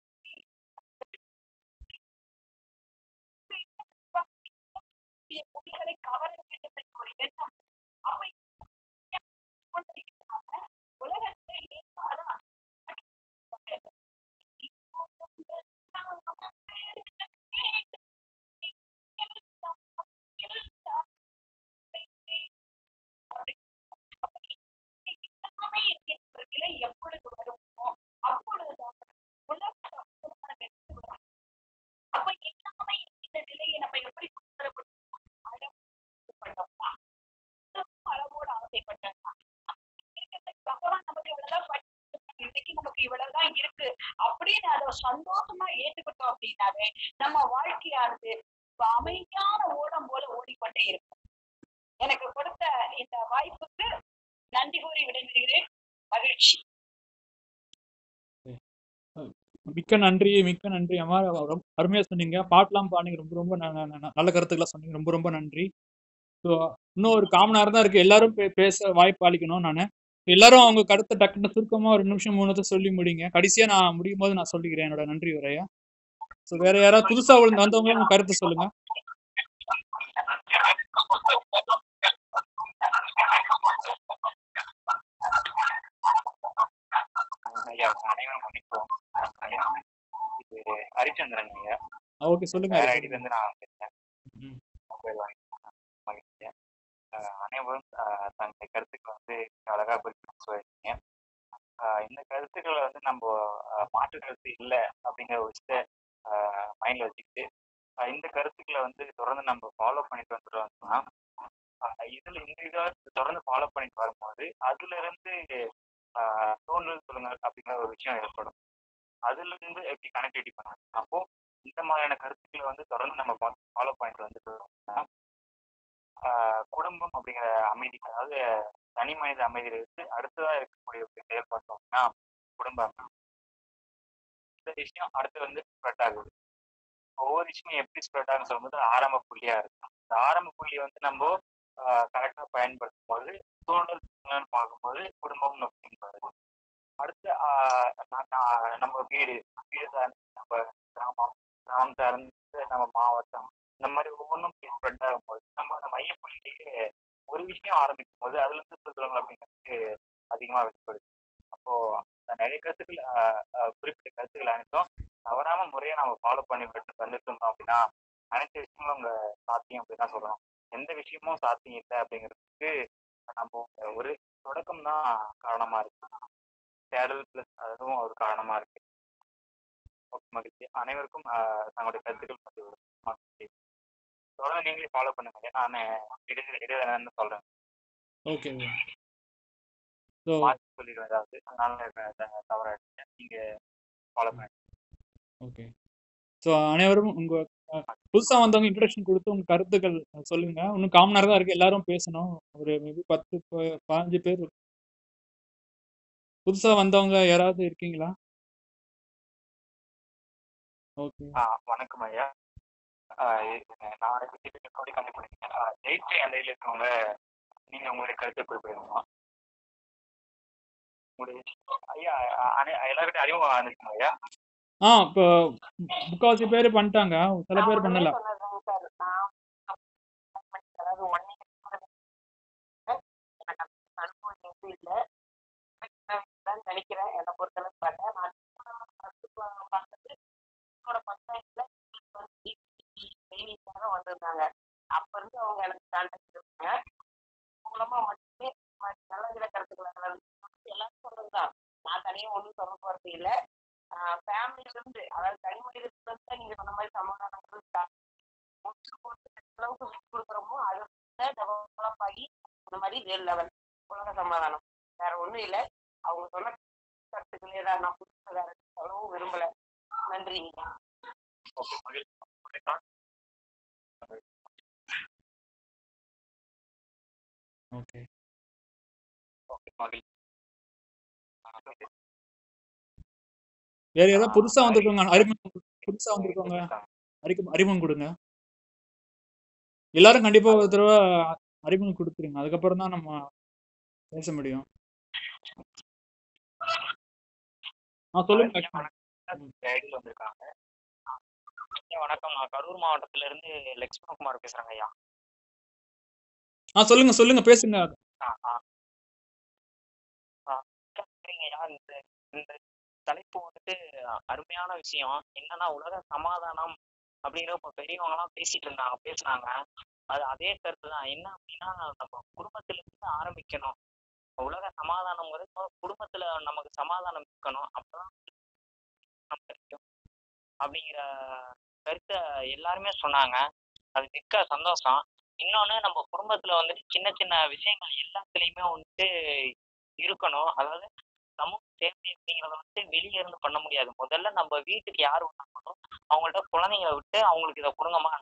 S3: புலிகளை கவர வேண்டும் என்ற ஒரு எண்ணம் அப்ப கொண்டிருக்கிறாங்க. உலகத்துல ஏதாவது எல்லாமே இருக்கிற நிலை எப்பொழுது வருமோ அப்பொழுதுதான் உலக சமாதானம் வெற்றி வரும். அப்ப எல்லாமே இருக்கிற நிலையை நம்ம எப்படி கொண்டு வர முடியும் அளவுப்பட்டோம்னா அளவோடு ஆசைப்பட்டோம்னா பகவான் நமக்கு இவ்வளவுதான் படிச்சிருக்காரு. இன்னைக்கு நமக்கு இவ்வளவுதான் இருக்கு அப்படின்னு அதை சந்தோஷமா ஏத்துக்கிட்டோம் அப்படின்னாவே நம்ம வாழ்க்கையானது இப்ப அமைதியான ஓடம் போல ஓடிக்கொண்டே இருக்கும் எனக்கு கொடுத்த இந்த வாய்ப்புக்கு நன்றி கூறி விடைபெறுகிறேன் மகிழ்ச்சி
S1: மிக்க நன்றி மிக்க நன்றி அம்மா ரொம்ப அருமையா சொன்னீங்க பாட்டெல்லாம் பாடுனீங்க ரொம்ப ரொம்ப ந- ந- ந- நல்ல கருத்துக்கெல்லாம் சொன்னீங்க ரொம்ப ரொம்ப நன்றி ஸோ இன்னும் ஒரு காமன் நேரம் தான் இருக்கு எல்லாரும் பே- பேச வாய்ப்பு அளிக்கணும் நான் எல்லாரும் அவங்க கருத்தை டக்குன்னு சுருக்கமா ஒரு நிமிஷம் மூணு நிமிஷம் சொல்லி முடிங்க கடைசியா நான் முடியும் போது நான் சொல்லிக்கிறேன் என்னோட நன்றி உரையா ஸோ வேற யாராவது புதுசா வந்து- வந்தவங்க உங்க கருத்து சொல்லுங்க
S2: ஐயா அனைவரும் மன்னிப்போம் ஐயா இது ஹரிச்சந்திரன் ஐயா
S1: ஓகே சொல்லுங்க
S2: வேற
S1: ஹரி,
S2: ஐடில இருந்து நான் பேசுறேன்
S1: ம்.
S2: மொபைல் வாங்கி மகிழ்ச்சியா அஹ் அனைவரும் அஹ் தங்களுடைய கருத்துக்களை வந்து அழகா குறிப்பிட்டு சொல்லியிருக்கீங்க அஹ் இந்த கருத்துக்களை வந்து நம்ம அஹ் மாற்று கருத்து இல்லை அப்படிங்கிற ஒரு விஷயத்த மைண்ட்ல வச்சுக்கிட்டு அஹ் இந்த கருத்துக்களை வந்து தொடர்ந்து நம்ம ஃபாலோ பண்ணிட்டு வந்துட்டு வந்தோம்னா அஹ் இதுல இந்த இதை தொடர்ந்து ஃபாலோ பண்ணிட்டு வரும்போது அதுல இருந்து அஹ் தோன்றல் சொல்லுங்க அப்படிங்கிற ஒரு விஷயம் ஏற்படும் அதுல இருந்து எப்படி கனெக்டிவிட்டி பண்ணணும் அப்போ இந்த மாதிரியான கருத்துக்களை வந்து தொடர்ந்து நம்ம ஃபாலோ பண்ணிட்டு வந்துட்டு வந்தோம்னா ஆஹ் குடும்பம் அப்படிங்கிற அமைதி அதாவது தனி மனித அமைதியிலிருந்து அடுத்ததா இருக்கக்கூடிய ஒரு செயல்பாட்டோம்னா குடும்ப அமைதி இந்த விஷயம் அடுத்து வந்து ஸ்ப்ரெட் ஆகுது ஒவ்வொரு விஷயம் எப்படி ஸ்ப்ரெட் ஆகுன்னு சொல்லும்போது ஆரம்ப புள்ளியா இருக்கும் இந்த ஆரம்ப புள்ளி வந்து நம்ம கரெக்டா பயன்படுத்தும் போது தூண்டல் என்னன்னு பார்க்கும்போது குடும்பம் அப்படின்னு வருது அடுத்து ஆஹ் நா- நா- நம்ம வீடு வீடு சார்ந்து நம்ம கிராமம் கிராமம் சார்ந்து நம்ம மாவட்டம் இந்த மாதிரி ஒவ்வொன்றும் ஸ்ப்ரெட் ஆகும்போது நம்ம அந்த மையப்புள்ளியிலேயே ஒரு விஷயம் ஆரம்பிக்கும் போது அதுல இருந்து சுற்றுலங்கள் அப்படிங்கிறது அதிகமா வெளிப்படுது அப்போ அந்த நிறைய கருத்துக்கள் ஆஹ் ஆஹ் குறிப்பிட்ட கருத்துக்கள் அனைத்தும் தவறாம முறையை நம்ம ஃபாலோ பண்ணி விட்டு வந்துட்டு இருந்தோம் அப்படின்னா அனைத்து விஷயங்களும் அங்க சாத்தியம் அப்படின்னு தான் சொல்லணும் எந்த விஷயமும் சாத்தியம் இல்லை அப்படிங்கிறதுக்கு நம்ம ஒரு தொடக்கம் தான் காரணமா இருக்கு தேடல் பிளஸ் அதுவும் ஒரு காரணமா இருக்கு ஓகே மகிழ்ச்சி அனைவருக்கும் ஆஹ் தங்களுடைய கருத்துக்கள் பற்றி ஒரு மகிழ்ச்சி தொடர்ந்து நீங்களே ஃபாலோ பண்ணுங்க ஏன்னா நான் இடையில இடையில சொல்றேன்
S1: ஓகே ஸோ
S2: மாற்றி சொல்லிடுவேன் ஏதாவது அதனால தவறாக நீங்க ஃபாலோ பண்ணுங்க
S1: ஓகே ஸோ அனைவரும் உங்க அஹ், புதுசா வந்தவங்க இன்ட்ரடக்ஷன் கொடுத்து உங்க கருத்துக்கள் சொல்லுங்க இன்னும் காமன் நேரம் தான் இருக்கு எல்லாரும் பேசணும் ஒரு மேபி பத்து ப- பதினஞ்சு பேர் இருக்கு. புதுசா வந்தவங்க யாராவது இருக்கீங்களா ஓகே
S2: ஆ, வணக்கம் ஐயா ஆஹ் இது- நான் கிட்ட கூட கம்மி பண்ணிருக்கேன் ஜெயிச்சு அந்த இதில் இருக்கவங்க நீங்க உங்களுடைய கருத்தை குறிப்பிடணுமா உங்களுடைய ஐயா அனை- எல்லாருக்கிட்டையும் அறிமுகம் வந்துருக்கோம் ஐயா
S1: ஆ இப்போ முக்கால்வாசி பேர் பண்ணிட்டாங்க சில பேர் பண்ணல
S4: சொன்னதுங்க சார் நான் அதாவது ஒன் எனக்கு அந்த அனுபவம் எதுவும் இல்லை தான் நினைக்கிறேன் என்னை பொறுத்தளவுக்கு பார்த்தா நான் திருமணம் பார்த்தது என்னோட பஞ்சாயத்துல ட்ரைனிங்காக வந்திருந்தாங்க அப்ப இருந்து அவங்க எனக்கு கான்டாக்ட் இருக்காங்க மூலமா மட்டுமே ம- நல்ல வித கருத்துக்களை வளர்ந்து எல்லாரும் சொல்றதுதான் நான் தனியா ஒன்றும் சொல்ல போறது இல்லை ஃபேமிலில இருந்து அதாவது தனி மனிதத்துல இருந்து தான் நீங்க சொன்ன மாதிரி சமாதானம் start முடிச்சு போட்டு எந்த அளவுக்கு விட்டு கொடுக்குறோமோ அது டெவலப் ஆகி இந்த மாதிரி வேறு லெவல் உலக சமாதானம் வேற ஒண்ணும் இல்லை அவங்க சொன்ன கருத்துக்களே தான் நான் புதுசு வேற சொல்லவும் விரும்பல நன்றிங்க
S2: ஓகே மகிழ்ச்சி உங்களுடைய thought?
S1: ஓகே
S2: ஓகே மகிழ்ச்சி
S1: வேற யாராவது புதுசா வந்திருக்கவங்க அறிமுகம் புதுசா வந்திருக்கவங்க அறிமுகம் அறிமுகம் கொடுங்க எல்லாரும் கண்டிப்பா ஒரு தடவை அறிமுகம் கொடுத்துருங்க அதுக்கப்புறம் தான் நம்ம பேச முடியும் ஆ சொல்லுங்க
S2: ஐயா, வணக்கம். ஐடியில் வந்திருக்காங்க ஐயா, வணக்கம் நான் கரூர் மாவட்டத்துல இருந்து லட்சுமணகுமார் பேசுறேங்க ஐயா
S1: ஆ சொல்லுங்க சொல்லுங்க பேசுங்க
S2: ஆ, ஆ. ஆ, சரிங்கய்யா இந்த இந்த தலைப்பு வந்துட்டு அருமையான விஷயம் என்னன்னா உலக சமாதானம் அப்படிங்கிற இப்போ பெரியவங்கலாம் பேசிட்டு இருந்தாங்க பேசுனாங்க அது அதே கருத்து தான் என்ன அப்படின்னா நம்ம குடும்பத்துல இருந்து ஆரம்பிக்கணும் உலக சமாதானம்ங்கிறது முதல்ல குடும்பத்துல நமக்கு சமாதானம் இருக்கணும் அப்பதான் நம்ம கிடைக்கும் அப்படிங்கிற கருத்தை எல்லாருமே சொன்னாங்க அது மிக்க சந்தோஷம் இன்னொன்று நம்ம குடும்பத்துல வந்துட்டு சின்ன சின்ன விஷயங்கள் எல்லாத்துலேயுமே வந்துட்டு இருக்கணும் அதாவது சமூக சேவை அப்படிங்கிறத வந்துட்டு வெளியே இருந்து பண்ண முடியாது முதல்ல நம்ம வீட்டுக்கு யார் வந்தாங்களோ அவங்கள்ட்ட குழந்தைங்களை விட்டு அவங்களுக்கு இதை கொடுங்கம்மா நம்ம கூட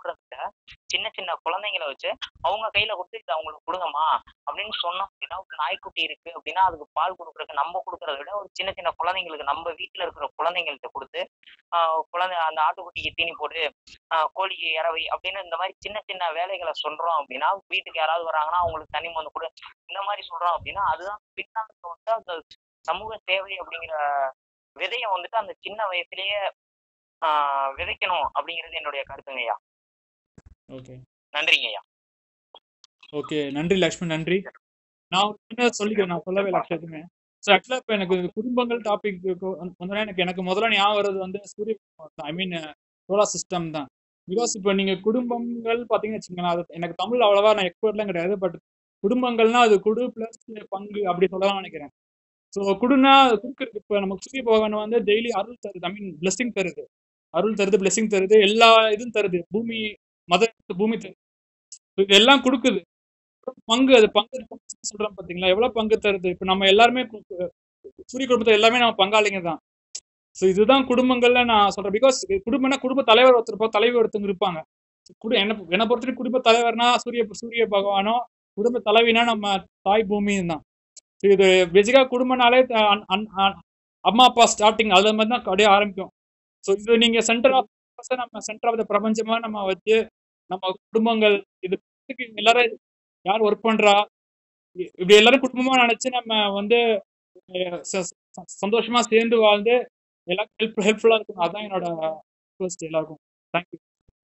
S7: கொடுக்கறதுல சின்ன சின்ன குழந்தைங்களை வச்சு அவங்க கையில கொடுத்து இதை அவங்களுக்கு கொடுங்கம்மா அப்படின்னு சொன்னோம் அப்படின்னா ஒரு நாய்க்குட்டி இருக்கு அப்படின்னா அதுக்கு பால் கொடுக்குறதுக்கு நம்ம கொடுக்கறத விட ஒரு சின்ன சின்ன குழந்தைங்களுக்கு நம்ம வீட்டுல இருக்கிற குழந்தைங்கள்ட்ட கொடுத்து ஆஹ் குழந்தை அந்த ஆட்டுக்குட்டிக்கு தீனி போடு ஆஹ் கோழிக்கு இறவை அப்படின்னு இந்த மாதிரி சின்ன சின்ன வேலைகளை சொல்றோம் அப்படின்னா வீட்டுக்கு யாராவது வராங்கன்னா அவங்களுக்கு தண்ணி மருந்து கொடு இந்த மாதிரி சொல்றோம் அப்படின்னா அதுதான் பின்னாளுக்கு வந்து அந்த சமூக சேவை அப்படிங்கிற விதையை வந்துட்டு அந்த சின்ன வயசுலயே ஆஹ் விதைக்கணும் அப்படிங்கிறது என்னுடைய கருத்துங்க ஐயா
S1: ஓகே
S7: நன்றிங்க ஐயா
S1: ஓகே நன்றி லக்ஷ்மி நன்றி நான் ஒரு சின்னதா சொல்லிக்கிறேன் நான் சொல்லவே இல்லை actually எதுவுமே ஸோ ஆக்சுவலாக இப்போ எனக்கு குடும்பங்கள் டாபிக் வந்தோன்னா எனக்கு எனக்கு முதல்ல ஞாபகம் வர்றது வந்து சூரிய ஐ மீன் சோலார் சிஸ்டம் தான் பிகாஸ் இப்போ நீங்கள் குடும்பங்கள் பார்த்தீங்கன்னு வச்சுக்கோங்களேன் அது எனக்கு தமிழ் அவ்வளோவா நான் எக்ஸ்பர்ட்லாம் கிடையாது பட் குடும்பங்கள்னா அது குடு ப்ளஸ் பங்கு அப்படி சொல்லலாம் நினைக்கிறேன் ஸோ குடுனா கொடுக்குறது இப்போ நமக்கு சூரிய பகவான் வந்து டெய்லி அருள் தருது ஐ மீன் பிளெஸிங் தருது அருள் தருது பிளெஸிங் தருது எல்லா இதுவும் தருது பூமி மத பூமி தருது இது எல்லாம் கொடுக்குது பங்கு அது பங்கு சொல்றோம் பாத்தீங்களா எவ்வளவு பங்கு தருது இப்ப நம்ம எல்லாருமே கு- கு- சூரிய குடும்பத்தை எல்லாமே நம்ம பங்காளிங்க தான் ஸோ இதுதான் குடும்பங்கள்ல நான் சொல்றேன் பிகாஸ் குடும்பம்னா குடும்ப தலைவர் ஒருத்தர் இருப்போம் தலைவி ஒருத்தவங்க இருப்பாங்க குடு என்ன என்னை பொறுத்தவரைக்கும் குடும்ப தலைவர்னா சூரிய சூரிய பகவானோ குடும்ப தலைவினா நம்ம தாய் பூமியும் தான் So இது பேசிக்கா குடும்பனாலே த- அன்- அன்- அன்- அம்மா அப்பா ஸ்டார்டிங் அதுல மாதிரி தான் அப்படியே ஆரம்பிக்கும் ஸோ இது நீங்க சென்டர் ஆஃப் நம்ம சென்டர் ஆஃப் த பிரபஞ்சமா நம்ம வச்சு நம்ம குடும்பங்கள் இது எல்லாரும் யார் ஒர்க் பண்றா இ- இப்படி எல்லாரும் குடும்பமா நினைச்சு நம்ம வந்து அஹ், ச- ச- சந்தோஷமா சேர்ந்து வாழ்ந்து எல்லாருக்கும் ஹெல்ப் ஹெல்ப்ஃபுல்லா இருக்கும் அதான் என்னோட ரிக்வஸ்ட் எல்லாருக்கும் தேங்க்யூ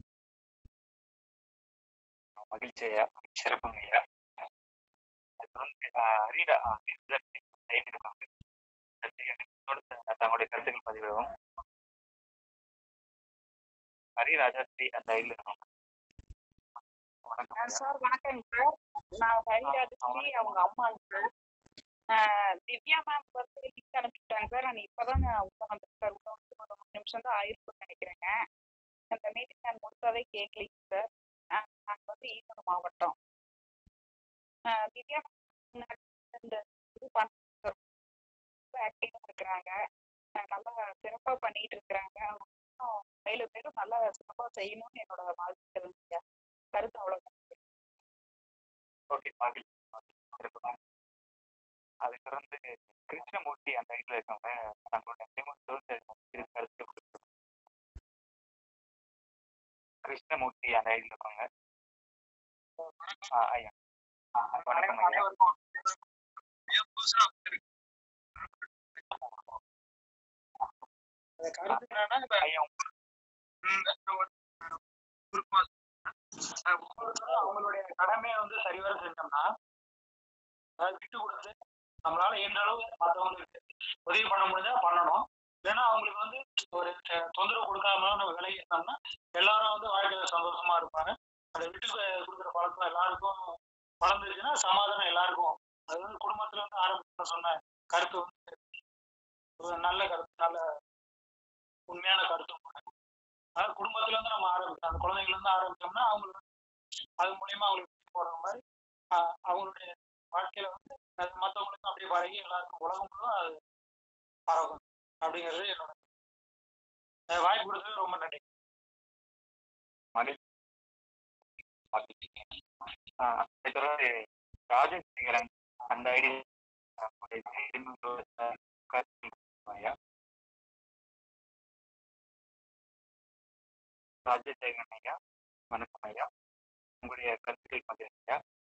S2: மகிழ்ச்சி ஐயா சிறப்புங்க ஐயா தொடர்ந்து ஆஹ் ரீடா ஆஹ் ரீடா லைன் இருக்காங்க தொடர்ந்து தங்களுடைய கருத்துக்கள் பதிவிடவும் ஹரி ராஜாஸ்ரீ அந்த லைன்ல இருக்காங்க வணக்கம் ஐயா.
S3: சார் வணக்கம் சார் நான் ஹரிராஜஸ்ரீ அவங்க அம்மா சார் திவ்யா மேம் வந்து லிங்க் அனுப்பிட்டாங்க சார் நான் இப்பதான் நான் உள்ள வந்தேன் சார் உள்ள வந்து ஒரு மூணு நிமிஷம் தான் ஆயிருக்கும்னு நினைக்கிறேங்க அந்த மீட்டிங் நான் முழுசாவே கேட்கலைங்க சார் நான் வந்து ஈரோடு மாவட்டம் ஆஹ் திவ்யா ma'am முன்னாடி இந்த இது பண்ண ஆக்டிவா இருக்கிறாங்க ஆஹ் நல்லா சிறப்பா பண்ணிட்டு இருக்கிறாங்க அவங்க இன்னும் மேலும் மேலும் நல்லா சிறப்பா செய்யணும்னு என்னோட வாழ்த்துக்கள் ஐயா. கருத்து அவ்வளவுதான்
S2: ஓகே மகிழ்ச்சி மகிழ்ச்சி. சிறப்புங்க அதை தொடர்ந்து கிருஷ்ணமூர்த்தி அந்த லைன்ல இருக்கவங்க தங்களுடைய அறிமுகத்தோடு இரு கருத்து கொடுக்கணும். கிருஷ்ணமூர்த்தி அந்த லைன்ல இருக்காங்க ஆ, ஐயா ஆ, வணக்கம் ஐயா
S6: கருத்து என்னன்னா இப்ப
S2: ஐயா
S6: ஒவ்வொருத்தரும் அவங்களுடைய கடமையை வந்து சரிவர செஞ்சோம்னா அதாவது விட்டு கொடுத்து நம்மளால இயன்ற அளவு மற்றவங்களுக்கு உதவி பண்ண முடிஞ்சா பண்ணணும் இல்லைன்னா அவங்களுக்கு வந்து ஒரு தொ- தொந்தரவு கொடுக்காம நம்ம விலகி இருந்தோம்னா எல்லாரும் வந்து வாழ்க்கையில சந்தோஷமா இருப்பாங்க அந்த விட்டு கொ- கொடுக்குற பழக்கம் எல்லாருக்கும் வளர்ந்துருச்சுன்னா சமாதானம் எல்லாருக்கும் அது வந்து குடும்பத்துல இருந்து ஆரம்பிச்சு சொன்ன கருத்து வந்து ஒரு நல்ல கருத்து நல்ல உண்மையான கருத்தும் கூட அதாவது குடும்பத்துல இருந்து நம்ம ஆரம்பிச்சோம் அந்த குழந்தைங்கள்ல இருந்து ஆரம்பிச்சோம்னா அவங்களுக்கு அது மூலியமா அவங்களுக்கு விட்டு போடுற மாதிரி ஆஹ் அவங்களுடைய வாழ்க்கையில வந்து அது மற்றவங்களுக்கும் அப்படியே பழகி எல்லாருக்கும் உலகம் முழுவதும் அது பரவும் அப்படிங்கிறது என்னோட அஹ் வாய்ப்பு கொடுத்தது ரொம்ப நன்றி
S2: மகிழ்ச்சி மகிழ்ச்சி ஆ, அதை தொடர்ந்து ராஜசேகரன் அந்த ஐடி கருத்து ஐயா ராஜசேகரன் ஐயா வணக்கம் ஐயா உங்களுடைய கருத்துக்கள் பதிவுங்க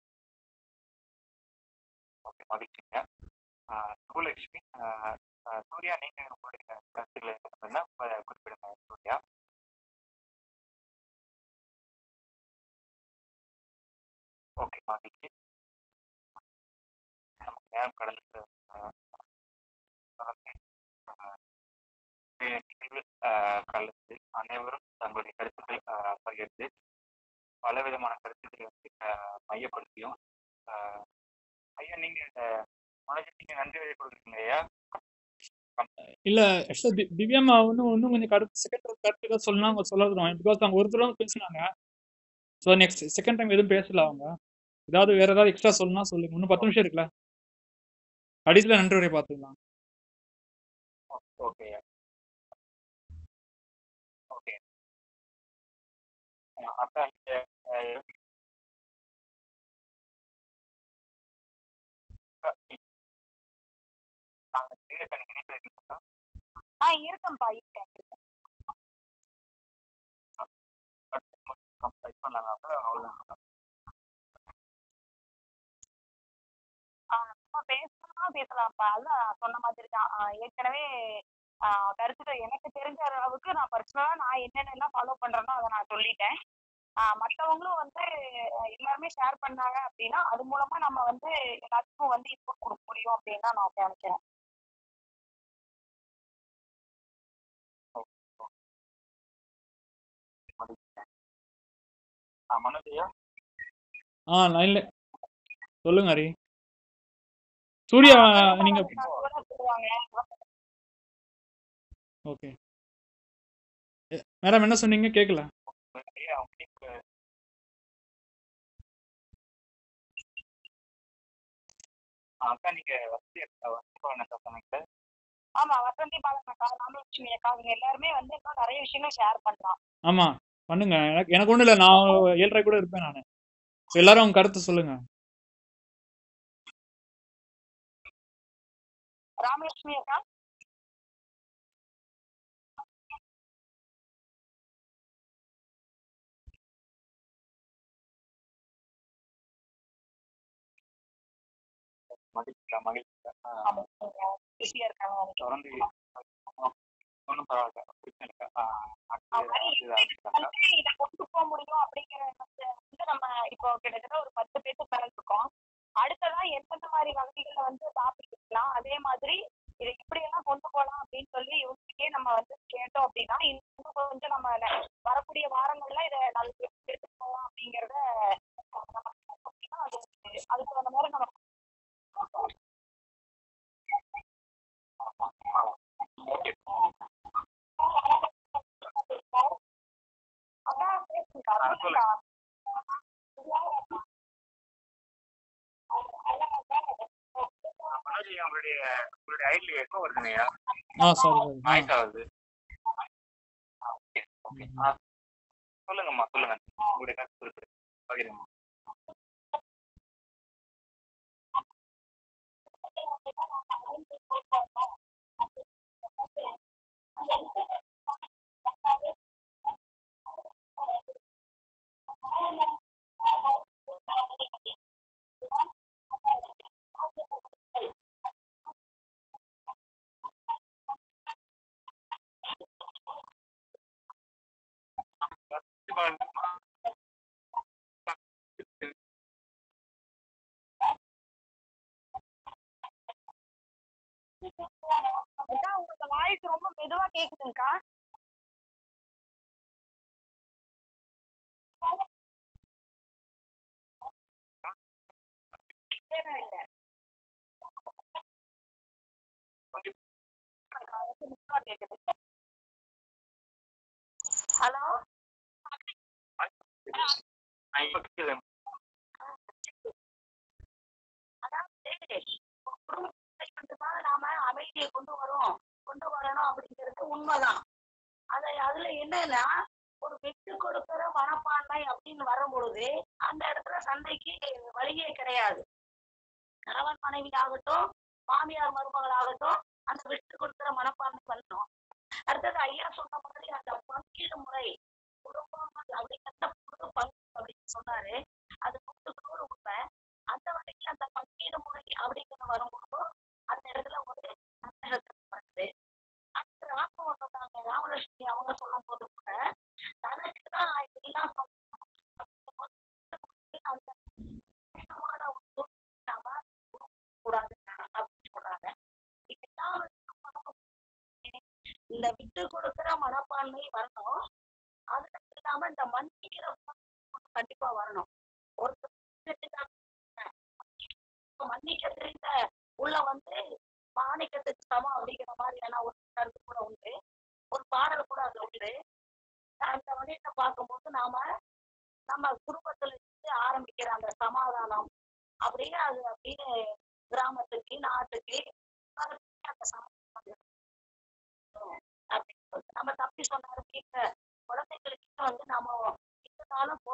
S2: ஓகே மகிழ்ச்சிங்க ஆ, சுகுலட்சுமி ஆ, ஆ, சூர்யா நீங்க உங்களுடைய கருத்துக்களை என்ன குறிப்பிடுங்க சூர்யா ஓகே மகிழ்ச்சி நமக்கு நேரம் கடந்து ஆ, தொடர்ந்து, ஆ, நிகழ்வு, ஆ, கலந்து அனைவரும் தங்களுடைய கருத்துக்களை ஆ, பகிர்ந்து பலவிதமான கருத்துக்களை வந்து ஆ, மையப்படுத்தியும் ஆ, ஐயா நீங்க மனோஜ் நீங்க நன்றி வழி கொடுக்குறீங்க ஐயா
S1: இல்ல ஆக்சுவலா திவ்யாமா இன்னும் இன்னும் கொஞ்சம் கருத்து செகண்ட் கருத்து ஏதாவது சொல்லலாம் அவங்க சொல்லுறோம் பிகாஸ் அவங்க ஒரு தடவை பேசினாங்க ஸோ நெக்ஸ்ட் செகண்ட் டைம் எதுவும் பேசல அவங்க ஏதாவது வேற ஏதாவது எக்ஸ்ட்ரா சொல்லணும்னா சொல்லுங்க இன்னும் பத்து நிமிஷம் இருக்குல்ல கடைசியில் நன்றி உரை பார்த்துக்கலாம்
S2: ஓகே ஐயா ஓகே அக்கா நீங்க அஹ், அக்கா, நீ- நாங்க சீரியஸா நீங்க இணைப்பில் இருக்கீங்களா
S3: ஆ இருக்கேன்ப்பா இருக்கேன் இருக்கேன்.
S2: டைப் பண்ணலாங்க அக்கா அவ்வளோதான்
S3: ஆ, நம்ம பேசணும்னா பேசலாம்ப்பா அதான் சொன்ன மாதிரி தான் ஆ, ஏற்கனவே ஆ, கருத்துக்கள் எனக்கு தெரிஞ்ச அளவுக்கு நான் பர்சனலாக நான் என்னென்னலாம் ஃபாலோ பண்றேனோ அதை நான் சொல்லிட்டேன் ஆ, மத்தவங்களும் வந்து அஹ், எல்லாருமே ஷேர் பண்ணாங்க அப்படின்னா அது மூலமா நம்ம வந்து எல்லாத்துக்கும் வந்து இன்புட் கொடுக்க முடியும் அப்படின்னு தான் நான் நினைக்கிறேன்
S2: ஆ மனதையா
S1: ஆ லைன்ல சொல்லுங்க ஹரி சூர்யா நீங்க
S3: சொல்லுவாங்க
S1: ஓகே மேடம் என்ன சொன்னீங்க கேட்கல
S2: நிறைய அவங்களுக்கு அக்கா நீங்க வசதி வசதி சொன்னீங்க
S3: ஆமா வசந்தி பாலன் அக்கா ராமலட்சுமி அக்கா இவங்க எல்லாருமே வந்து இன்னும் நிறைய விஷயங்கள் ஷேர் பண்ணலாம்
S1: ஆமா பண்ணுங்க எனக்கு எனக்கு ஒன்றும் இல்லை நான் ஏழரை கூட இருப்பேன் நான் எல்லாரும் உங்க கருத்து சொல்லுங்க
S3: ராமலட்சுமி அக்கா
S2: மகிழ்ச்சிக்கா மகிழ்ச்சிக்கா
S3: ஆமா பிஸியா இருக்காங்க நினைக்கிறேன்.
S2: தொடர்ந்து ஒன்றும் பரவாயில்ல பிரச்சனை இல்லை ஆ,
S3: அவங்க
S2: அடுத்து
S3: வந்து
S2: அடுத்து அக்கா
S3: வந்து இதை கொண்டு போக முடியும் அப்படிங்கிற எண்ணத்தை வந்து நம்ம இப்போ கிட்டத்தட்ட ஒரு பத்து பேருக்கு மேல இருக்கோம் அடுத்ததா எந்தெந்த மாதிரி வகைகள்ல வந்து டாபிக் இருக்கலாம் அதே மாதிரி இதை இப்படியெல்லாம் கொண்டு போகலாம் அப்படின்னு சொல்லி இவங்ககிட்டயே நம்ம வந்து கேட்டோம் அப்படின்னா இன்னும் கொஞ்சம் நம்ம ந- வரக்கூடிய வாரங்கள்ல இதை நாளைக்கு எப்படி எடுத்துட்டு போகலாம் அப்படிங்கிறத அஹ், நம்ம கேட்டோம் அப்படின்னா அது அதுக்கு தகுந்த மாதிரி நம்ம அதான் பேசுங்கக்கா
S2: ஆ,
S3: சொல்லுங்கக்கா
S2: மனோஜ் உங்களுடைய உங்களுடைய ஐடியில் எக்கோ வருதுங்கய்யா
S1: ஆ சாரி சாரி ஆ
S2: நாய்ஸ் ஆகுது ஆ, ஓகே ஓகே ஆ சொல்லுங்கம்மா சொல்லுங்க உங்களுடைய கருத்து குறிப்பிடு பகிருங்க
S3: அக்கா உங்களுக்கு வாய்ஸ் ரொம்ப மெதுவா கேக்குதுங்கக்கா இல்ல இல்ல கேக்குது ஹலோ
S2: ஆ, இப்ப கேக்குது.
S3: அதாவது ஒரு குடும்பத்தை மட்டுமா நாம அமைதியை கொண்டு வரோம் கொண்டு வரணும் அப்படிங்கிறது உண்மைதான் அது அதுல என்னன்னா ஒரு விட்டு கொடுக்கிற மனப்பான்மை அப்படின்னு வரும் பொழுது அந்த இடத்துல சண்டைக்கு வழியே கிடையாது கணவன் மனைவி ஆகட்டும் மாமியார் மருமகள் ஆகட்டும் அந்த விட்டு கொடுக்கிற மனப்பான்மை வரணும் அடுத்தது ஐயா சொன்ன மாதிரி அந்த பங்கீடு முறை குடும்பம் அப்படிங்கிறத பொது பங்கு அப்படின்னு சொன்னாரு அது நூற்றுக்கு நூறு உண்மை அந்த வகையில் அந்த பங்கீடு முறை அப்படிங்கிறது வரும்போது அந்த இடத்துல ஒரு சந்தேகத்தை வருது அடுத்து ராமன் சொன்னாங்க ராமலட்சுமி அவங்க சொல்லும் போது கூட தனக்கு தான் இதெல்லாம் சொல்லணும். அந்த கஷ்டமான ஒரு சூழ்நிலை நாம கூடாது அப்படின்னு சொல்றாங்க இதெல்லாம் வந்து இந்த விட்டு கொடுக்கிற மனப்பான்மை வரணும் அது மட்டும் இல்லாம இந்த மன்னிக்கிற குணம் கண்டிப்பா வரணும் ஒருத்தர் மன்னிக்க தெரிந்த உள்ள வந்து மாணிக்கத்துக்கு சமம் அப்படிங்கிற மாதிரியான ஒரு கருத்து கூட உண்டு ஒரு பாடல் கூட அதுல உண்டு அந்த வகையில பார்க்கும்போது நாம நம்ம குடும்பத்துல இருந்து ஆரம்பிக்கிற அந்த சமாதானம் அப்படியே அது அப்படியே கிராமத்துக்கு நாட்டுக்கு உலகத்துக்கு அந்த சமாதானம் இருக்கணும் அப்படின்னு சொல்லிட்டு நம்ம தப்பி சொன்னாரு கேட்க குழந்தைகளுக்கு வந்து நாம இருந்தாலும்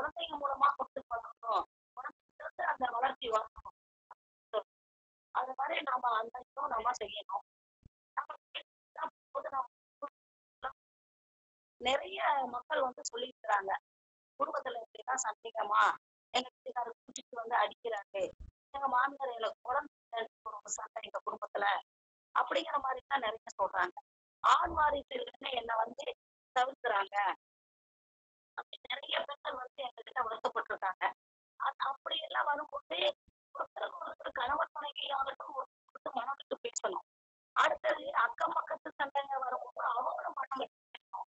S3: நிறைய மக்கள் வந்து சொல்லியிருக்கிறாங்க குடும்பத்துல இப்படிதான் சந்தேகமா எங்க வீட்டுக்காரர் குடிச்சிட்டு வந்து அடிக்கிறாரு எங்க மாமியார் எனக்கு குழந்தை ஒரு சண்டை எங்க குடும்பத்துல அப்படிங்கிற மாதிரி தான் நிறைய சொல்றாங்க ஆண் வாரிசு இல்லைன்னு என்னை வந்து தவிர்க்கிறாங்க அப்படி நிறைய பெண்கள் வந்து எங்ககிட்ட வருத்தப்பட்டிருக்காங்க அது அப்படி எல்லாம் வரும்போது ஒருத்தர் ஒருத்தர் கணவன் மனைவியாகட்டும் ஒருத்தர் மனம் விட்டு பேசணும் அடுத்தது அக்கம் பக்கத்து சண்டைங்க வரும்போது அவங்களும் மனம் விட்டு பேசணும்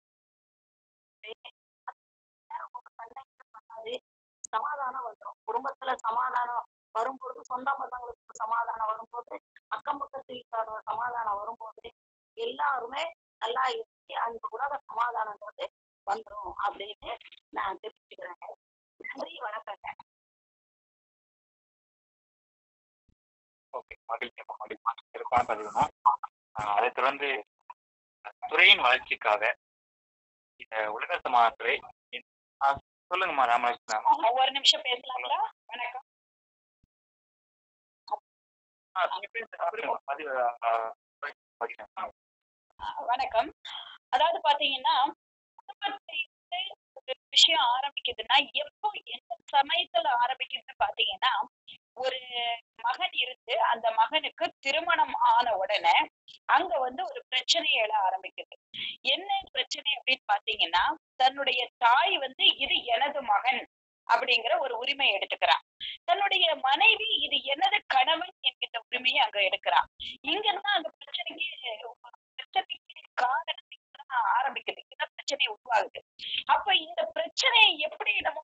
S3: ஒரு சண்டைகள் வராது சமாதானம் வந்துடும் குடும்பத்துல சமாதானம் வரும்போது சொந்த பந்தங்களுக்கு சமாதானம் வரும்போது அக்கம் பக்கத்து வீட்டாரோட சமாதானம் வரும்போது எல்லாருமே நல்லா இருக்கு அந்த உலக சமாதானங்கிறது வந்துரும் அப்படின்னு நான் தெரிவிச்சுக்கிறேன் நன்றி வணக்கங்க
S2: ஓகே மகிழ்ச்சி மகிழ்ச்சி சிறப்பான பதிவு தான் ஆஹ் அதைத் தொடர்ந்து துறையின் வளர்ச்சிக்காக இந்த உலக சமாதானத்துறை இந்த- ஆஹ் சொல்லுங்கம்மா ராமலட்சுமி
S3: ஒரு நிமிஷம் பேசலாங்களா வணக்கம்
S2: ஆஹ் நீங்க பேசுங்க. சொல்லுங்க. பதிவு ஆஹ் பதிவு.
S3: அஹ் வணக்கம் அதாவது பாத்தீங்கன்னா குடும்பத்தை வந்து ஒரு விஷயம் ஆரம்பிக்குதுன்னா எப்போ எந்த சமயத்துல ஆரம்பிக்குதுன்னு பாத்தீங்கன்னா ஒரு மகன் இருந்து அந்த மகனுக்கு திருமணம் ஆன உடனே அங்க வந்து ஒரு பிரச்சனை எழ ஆரம்பிக்குது என்ன பிரச்சனை அப்படின்னு பாத்தீங்கன்னா தன்னுடைய தாய் வந்து இது எனது மகன் அப்படிங்கிற ஒரு உரிமை எடுத்துக்கிறான் தன்னுடைய மனைவி இது எனது கணவன் என்கிற உரிமையை அங்க எடுக்கிறான் இங்கதான் அந்த பிரச்சனைக்கு பிரச்சனைக்கு காரணம் இங்கதான் ஆரம்பிக்குது இங்கதான் பிரச்சனை உருவாகுது அப்ப இந்த பிரச்சனையை எப்படி நம்ம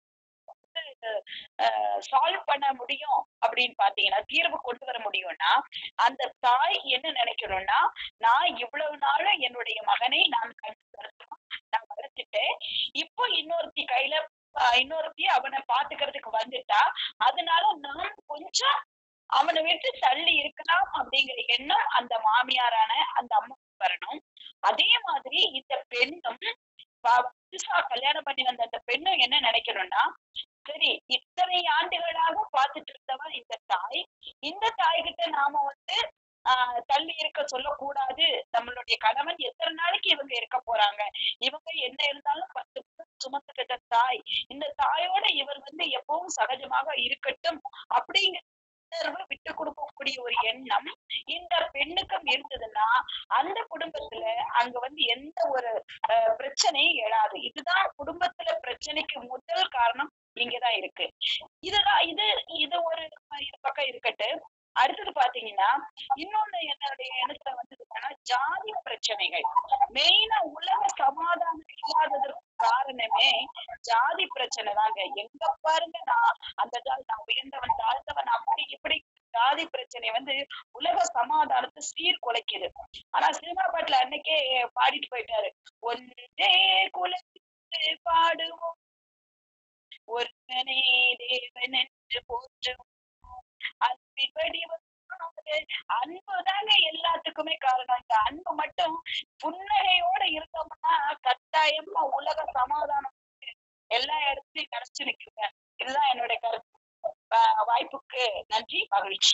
S3: சால்வ் பண்ண முடியும் அப்படின்னு பாத்தீங்கன்னா தீர்வு கொண்டு வர முடியும்னா அந்த தாய் என்ன நினைக்கணும்னா நான் இவ்வளவு நாளும் என்னுடைய மகனை நான் கண்டு வளர்த்தணும் நான் வளர்த்துட்டேன் இப்போ இன்னொருத்தி கையில ஆஹ் இன்னொருத்தி அவனை பாத்துக்கிறதுக்கு வந்துட்டா அதனால நான் கொஞ்சம் அவனை விட்டு தள்ளி இருக்கலாம் அப்படிங்கிற எண்ணம் அந்த மாமியாரான அந்த அம்மா வரணும் அதே மாதிரி இந்த பெண்ணும் ப- புதுசா கல்யாணம் பண்ணி வந்த அந்த பெண்ணும் என்ன நினைக்கணும்னா சரி இத்தனை ஆண்டுகளாக பார்த்துட்டு இருந்தவன் இந்த தாய் இந்த தாய்கிட்ட நாம வந்து ஆஹ் தள்ளி இருக்க சொல்லக்கூடாது நம்மளுடைய கணவன் எத்தனை நாளைக்கு இவங்க இருக்க போறாங்க இவங்க என்ன இருந்தாலும் பத்து வருஷம் சுமந்துக்கிட்ட தாய் இந்த தாயோட இவர் வந்து எப்பவும் சகஜமாக இருக்கட்டும் அப்படிங்கிற உணர்வு விட்டு கொடுக்கக்கூடிய ஒரு எண்ணம் இந்த பெண்ணுக்கும் இருந்ததுன்னா அந்த குடும்பத்துல அங்க வந்து எந்த ஒரு அஹ், பிரச்சனையும் எழாது இதுதான் குடும்பத்துல பிரச்சனைக்கு முதல் காரணம் இங்கதான் இருக்கு இதுதான் இது இது ஒரு இது பக்கம் இருக்கட்டு அடுத்தது பாத்தீங்கன்னா இன்னொன்னு என்னுடைய எண்ணத்துல வந்ததுன்னா ஜாதி பிரச்சனைகள் மெயினா உலக சமாதானம் இல்லாததற்கு காரணமே ஜாதி பிரச்சனை தாங்க எங்க பாருங்க நான் அந்த ஜாதி நான் உயர்ந்தவன் தாழ்ந்தவன் அப்படி இப்படி ஜாதி பிரச்சனை வந்து உலக சமாதானத்தை சீர்குலைக்குது ஆனா சினிமா பாட்டுல அன்னைக்கே பாடிட்டு போயிட்டாரு ஒன்றே குலத்து பாடுவோம் ஒருவனே தேவன் என்று போற்றுவோம் அன்பின் வடிவம் அன்புதாங்க எல்லாத்துக்குமே காரணம் இந்த அன்பு மட்டும் புன்னகையோட இருந்தோம்னா கட்டாயமா உலக சமாதானம் எல்லா இடத்துலயும் கிடைச்சு நிக்குங்க இதுதான் என்னுடைய கருத்து வா- வாய்ப்புக்கு நன்றி மகிழ்ச்சி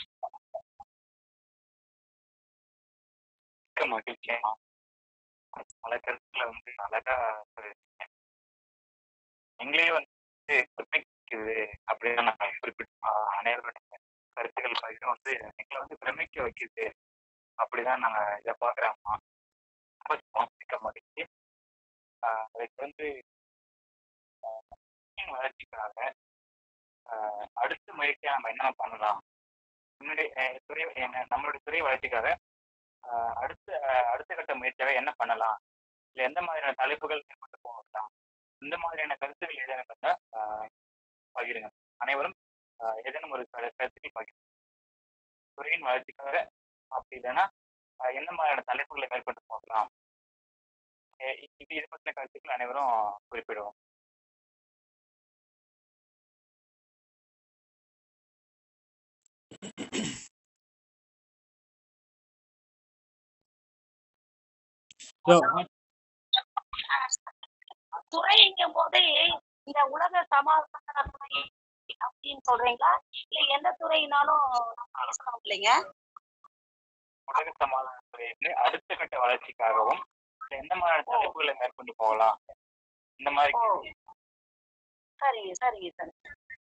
S2: மிக்க மகிழ்ச்சி பல கருத்துல வந்து அழகா சொல்லியிருக்கீங்க எங்களே வந்து பிரமிக்குது அப்படின்னு நான் குறிப்பிட்ட அனைவருடைய கருத்துக்கள் பகிரும் வந்து எங்களை வந்து பிரமிக்க வைக்குது அப்படிதான் நாங்க இதை பாக்குறோம்மா ரொம்ப மிக்க மகிழ்ச்சி ஆஹ் அதுக்கு வந்து ஆஹ் பெண்ணின் வளர்ச்சிக்காக ஆஹ் அடுத்த முயற்சியா நம்ம என்ன பண்ணலாம் முன்னாடி அஹ் துறை என்ன- நம்மளுடைய துறை வளர்ச்சிக்காக ஆஹ் அடுத்த ஆஹ் அடுத்த கட்ட முயற்சியாக என்ன பண்ணலாம் இல்லை எந்த மாதிரியான தலைப்புகள் கொண்டு போகலாம் இந்த மாதிரியான கருத்துக்கள் ஏதேனும் இருந்தால் ஆஹ் பகிருங்க அனைவரும் ஆஹ் ஏதேனும் ஒரு கரு- கருத்துக்கள் பகிருங்க துறையின் வளர்ச்சிக்காக அப்படி இல்லைன்னா ஆஹ் எந்த மாதிரியான தலைப்புகளை மேற்கொண்டு போகலாம் எ- இது இது பற்றின கருத்துக்கள் அனைவரும் குறிப்பிடுவோம்
S1: So,
S3: துறைங்கும் போதே இந்த உலக சமாதான துறை அப்படின்னு சொல்றீங்களா இல்ல எந்த துறையினாலும் நம்ம பேசலாம் இல்லைங்க
S2: உலக சமாதான துறையின் அடுத்த கட்ட வளர்ச்சிக்காகவும் எந்த மாதிரி தலைப்புகளை மேற்கொண்டு போகலாம் இந்த மாதிரி
S3: ஓ சரிங்க சரிங்க சார்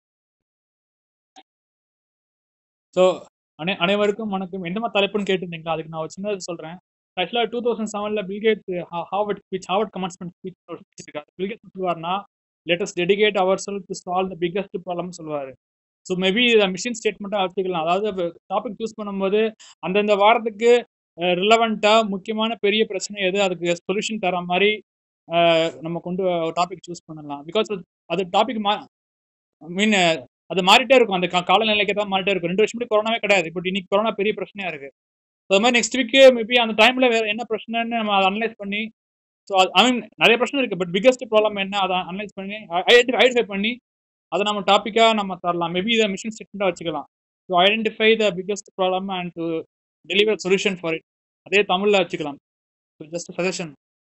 S1: ஸோ அனை அனைவருக்கும் வணக்கம் எந்த மாதிரி தலைப்புன்னு கேட்டிருந்தீங்களா அதுக்கு நான் ஒரு சின்னது சொல்கிறேன் ஆக்சுவலாக டூ தௌசண்ட் செவனில் Bill Gates Harvard speech Harvard commencement speech இருக்காரு பில்கேட் சொல்லுவார்னா latest dedicate our self to solve the biggest problem சொல்லுவார் ஸோ மேபி இதை மிஷின் ஸ்டேட்மெண்ட்டாக வச்சுக்கலாம் அதாவது டாபிக் சூஸ் பண்ணும்போது அந்தந்த வாரத்துக்கு ரிலவெண்ட்டாக முக்கியமான பெரிய பிரச்சனை எது அதுக்கு சொல்யூஷன் தர மாதிரி அஹ், நம்ம கொண்டு டாபிக் சூஸ் பண்ணலாம் பிகாஸ் அது டாபிக் மா மீன் அது மாறிட்டே இருக்கும் அந்த கா- காலநிலைக்கு தான் மாறிட்டே இருக்கும் ரெண்டு வருஷம் முன்னாடி கொரோனாவே கிடையாது இப்போ இன்னைக்கு கொரோனா பெரிய பிரச்சனையா இருக்கு So, அது மாதிரி நெக்ஸ்ட் வீக்கு மேபி அந்த டைம்ல வேற என்ன பிரச்சனைன்னு நம்ம அதை அனலைஸ் பண்ணி ஸோ ஐ மீன் நிறைய பிரச்சனை இருக்கு பட் பிக்கஸ்ட் ப்ராப்ளம் என்ன அதை அனலைஸ் பண்ணி ஐடென்டிஃபை பண்ணி அதை நம்ம டாப்பிக்காக நம்ம தரலாம் மேபி இதை மிஷின் ஸ்டேட்மெண்ட்டாக வச்சுக்கலாம் to identify the biggest problem and to deliver solution for it அதே தமிழில் வச்சுக்கலாம் ஸோ ஜஸ்ட் சஜஷன்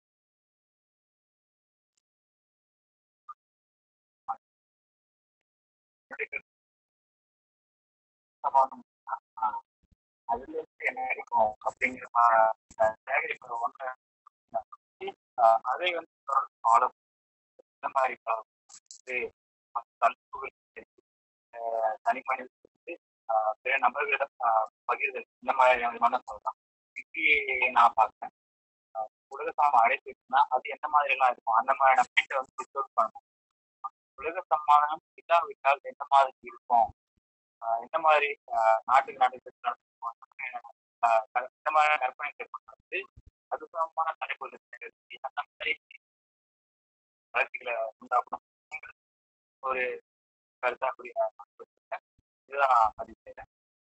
S2: சமாதானம் ஆஹ் அதுல இருந்து என்ன கிடைக்கும் அப்படிங்கிற மா- சேகரிப்பு ஒன்று ஆஹ் அதை வந்து தொடர்ந்து ஃபாலோ இந்த மாதிரி ப- வந்து மத்த தலைப்புகள் ஆஹ் தனி மனிதர்களுக்கு ஆஹ் பிற நபர்களிடம் ஆஹ் பகிர்தல் இந்த மாதிரியான சொல்லலாம் இப்படி நான் பார்க்கிறேன் ஆஹ் உலக சமம் அழைச்சிருக்குன்னா அது எந்த மாதிரி எல்லாம் இருக்கும் அந்த மாதிரியான பாயிண்ட்டை வந்து டிஸ்கஸ் பண்ணணும் உலக சமாதானம் இல்லாவிட்டால் எந்த மாதிரி இருக்கும் ஆஹ் எந்த மாதிரி ஆஹ் நாட்டுக்கு நாட்டுக்கு நடக்கும் அந்த மாதிரியான, ஆஹ் க- இந்த மாதிரியான கற்பனை வந்து அது சம்பந்தமான தலைப்புகள் சேகரித்து அந்த மாதிரி வளர்ச்சிகளை உண்டாக்கணும் ஒரு கருத்தாக்குரிய இதுதான் நான் பதிவு செய்கிறேன்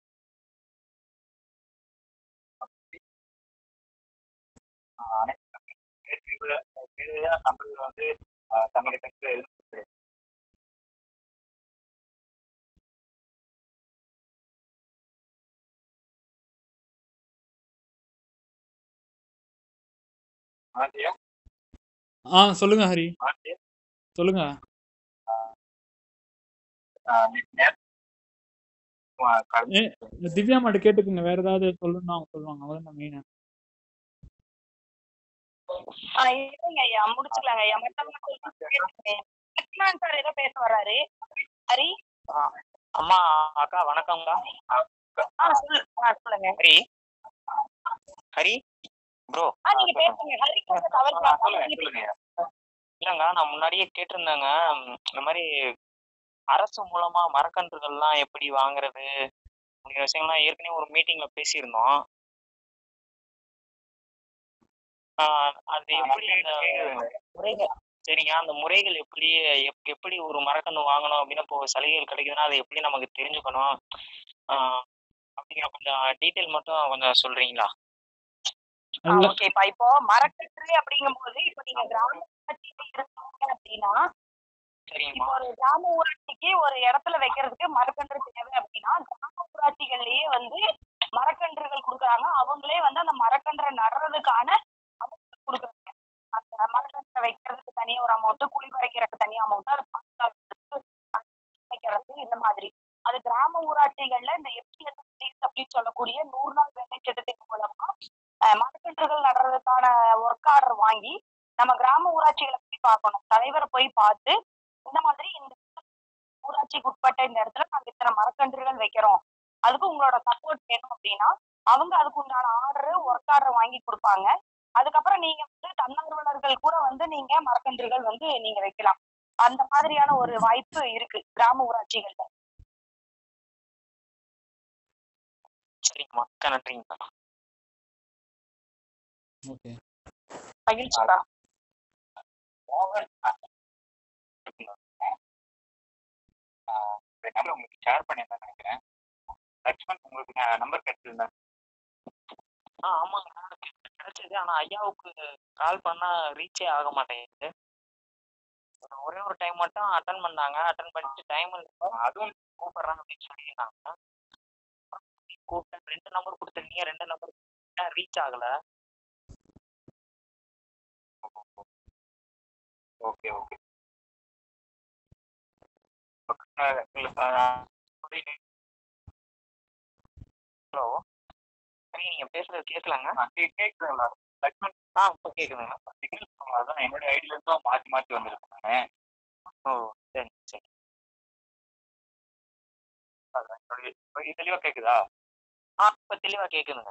S2: அனைத்து நம்பர்கள் வந்து ஆஹ் தங்களுடைய கருத்தை எழுதி ஆசியா
S1: ஆ சொல்லுங்க ஹரி
S2: ஆசியா
S1: சொல்லுங்க ஏ திவ்யா மாட்ட கேட்டுக்குங்க வேற ஏதாவது சொல்லணும்னா அவங்க சொல்லுவாங்க அவங்க தான் மெயின்
S3: ஆ இருங்க ஐயா முடிச்சுக்கலாங்க ஐயா மத்தவங்க சொல்லிட்டு லக்ஷ்மணன் சார் ஏதோ பேச வர்றாரு ஹரி
S7: அம்மா அக்கா வணக்கம்க்கா
S3: ஆ சொல்லு ஆ சொல்லுங்க
S7: ஹரி ஹரி ப்ரோ
S3: ஆ நீங்க பேசுங்க ஹரி கொஞ்சம் தவறு
S2: சொல்லுங்க சொல்லுங்க
S7: இல்லைங்க நான் முன்னாடியே கேட்டிருந்தேங்க ம், இந்த மாதிரி அரசு மூலமா மரக்கன்றுகள்லாம் எப்படி வாங்குறது அப்படிங்கிற விஷயங்கள்லாம் ஏற்கனவே ஒரு மீட்டிங்ல பேசியிருந்தோம் ஆஹ் அது எப்படி அந்த முறைகள் சரிங்க அந்த முறைகள் எப்படி எப்- எப்படி ஒரு மரக்கன்று வாங்கணும் அப்படின்னு இப்போ சலுகைகள் கிடைக்குதுன்னா அதை எப்படி நமக்கு தெரிஞ்சுக்கணும் ஆஹ் அப்படிங்கிற கொஞ்சம் டீட்டெயில் மட்டும் கொஞ்சம் சொல்றீங்களா
S1: அதுல
S3: ஓகேப்பா இப்போ மரக்கன்று அப்படிங்கும்போது இப்போ நீங்க கிராம ஊராட்சியில இருக்கீங்க அப்படின்னா
S7: சரிங்கம்மா
S3: இப்போ ஒரு கிராம ஊராட்சிக்கு ஒரு இடத்துல வைக்கிறதுக்கு மரக்கன்று தேவை அப்படின்னா கிராம ஊராட்சிகள்லயே வந்து மரக்கன்றுகள் கொடுக்குறாங்க அவங்களே வந்து அந்த மரக்கன்றை நடுறதுக்கான amount கொடுக்குறாங்க அந்த மரக்கன்றை வைக்கிறதுக்கு தனியா ஒரு அமௌண்ட் குழி பறிக்கிறதுக்கு தனியா அமௌண்ட் அது பாதுகாக்கிறதுக்கு வைக்கிறது இந்த மாதிரி அது கிராம ஊராட்சிகள்ல இந்த எஃபிஎஸ் அப்படின்னு சொல்லக்கூடிய நூறு நாள் வேலை திட்டத்தின் மூலமா அஹ், மரக்கன்றுகள் நடுறதுக்கான ஒர்க் ஆர்டர் வாங்கி நம்ம கிராம ஊராட்சிகளை போய் பார்க்கணும் தலைவரை போய் பார்த்து இந்த மாதிரி இந்த ஊராட்சிக்கு உட்பட்ட இந்த இடத்துல நாங்க இத்தனை மரக்கன்றுகள் வைக்கிறோம் அதுக்கு உங்களோட சப்போர்ட் வேணும் அப்படின்னா அவங்க அதுக்கு உண்டான ஆர்டர் ஒர்க் ஆர்டர் வாங்கி கொடுப்பாங்க அதுக்கப்புறம் நீங்க வந்து தன்னார்வலர்கள் கூட வந்து நீங்க மரக்கன்றுகள் வந்து நீங்க வைக்கலாம் அந்த மாதிரியான ஒரு வாய்ப்பு இருக்கு கிராம ஊராட்சிகள்ல
S7: சரிங்கம்மா மிக்க நன்றிங்கக்கா
S1: ஓகே
S3: மகிழ்ச்சிப்பா
S2: மோகன் ஆஹ் இந்த நம்பர் உங்களுக்கு ஷேர் பண்ணியிருந்தேன் நினைக்கிறேன் லக்ஷ்மண் உங்களுக்கு நம்பர் கிடைச்சிருந்தேன்
S7: ஆ ஆமாங்க எனக்கு கிடைச்சது ஆனா ஐயாவுக்கு கால் பண்ணா ரீச்சே ஆக மாட்டேங்குது ஒரே ஒரு டைம் மட்டும் அட்டன் பண்ணாங்க அட்டன் பண்ணிட்டு டைம் அதுவும் கூப்பிடுறாங்க அப்படின்னு சொல்லியிருந்தாங்க கூப்பிட்டேன் ரெண்டு நம்பர் கொடுத்துருந்தீங்க ரெண்டு நம்பர் ரீச் ஆகல
S2: ஓகே ஓகே
S7: ஹலோ சரி நீங்க பேசுறது கேட்கலாங்க
S2: கேட்குதுங்களா லக்ஷ்மண்
S7: ஆ இப்போ கேட்குதுங்க
S2: சிக்னல் அதான் என்னோட ஐடியில இருந்தும் மாத்தி மாத்தி வந்திருக்காங்க
S7: ஓ சரி சரி
S2: அதான் என்னுடைய இப்ப இது தெளிவா கேக்குதா
S7: ஆ இப்போ தெளிவாக கேட்குதுங்க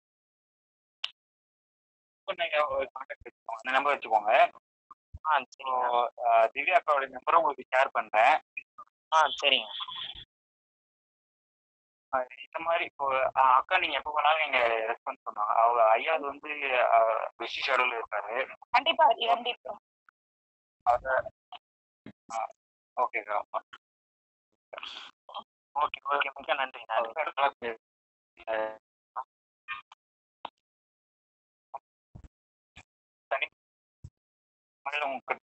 S2: இப்போ நீங்க ஒரு கான்டாக்ட் வச்சுக்கோங்க அந்த நம்பர் வச்சுக்கோங்க
S7: ஆ
S2: இப்போ
S7: சரிங்க
S2: அஹ், திவ்யா அக்காவோட நம்பரை உங்களுக்கு ஷேர் பண்றேன்
S7: ஆ சரிங்க
S2: அஹ், இந்த மாதிரி இப்போ அஹ், அக்கா நீங்க எப்போ வேணாலும் நீங்க ரெஸ்பான்ஸ் பண்ணுவாங்க அவங்க ஐயா வந்து பிஸி ஷெடியூல் இருக்காரு
S3: கண்டிப்பா கண்டிப்பா
S2: அத ஓகேக்கா
S7: ஓகே ஓகே மிக்க நன்றி நன்றி
S2: தனி முறையில் உங்களுக்கு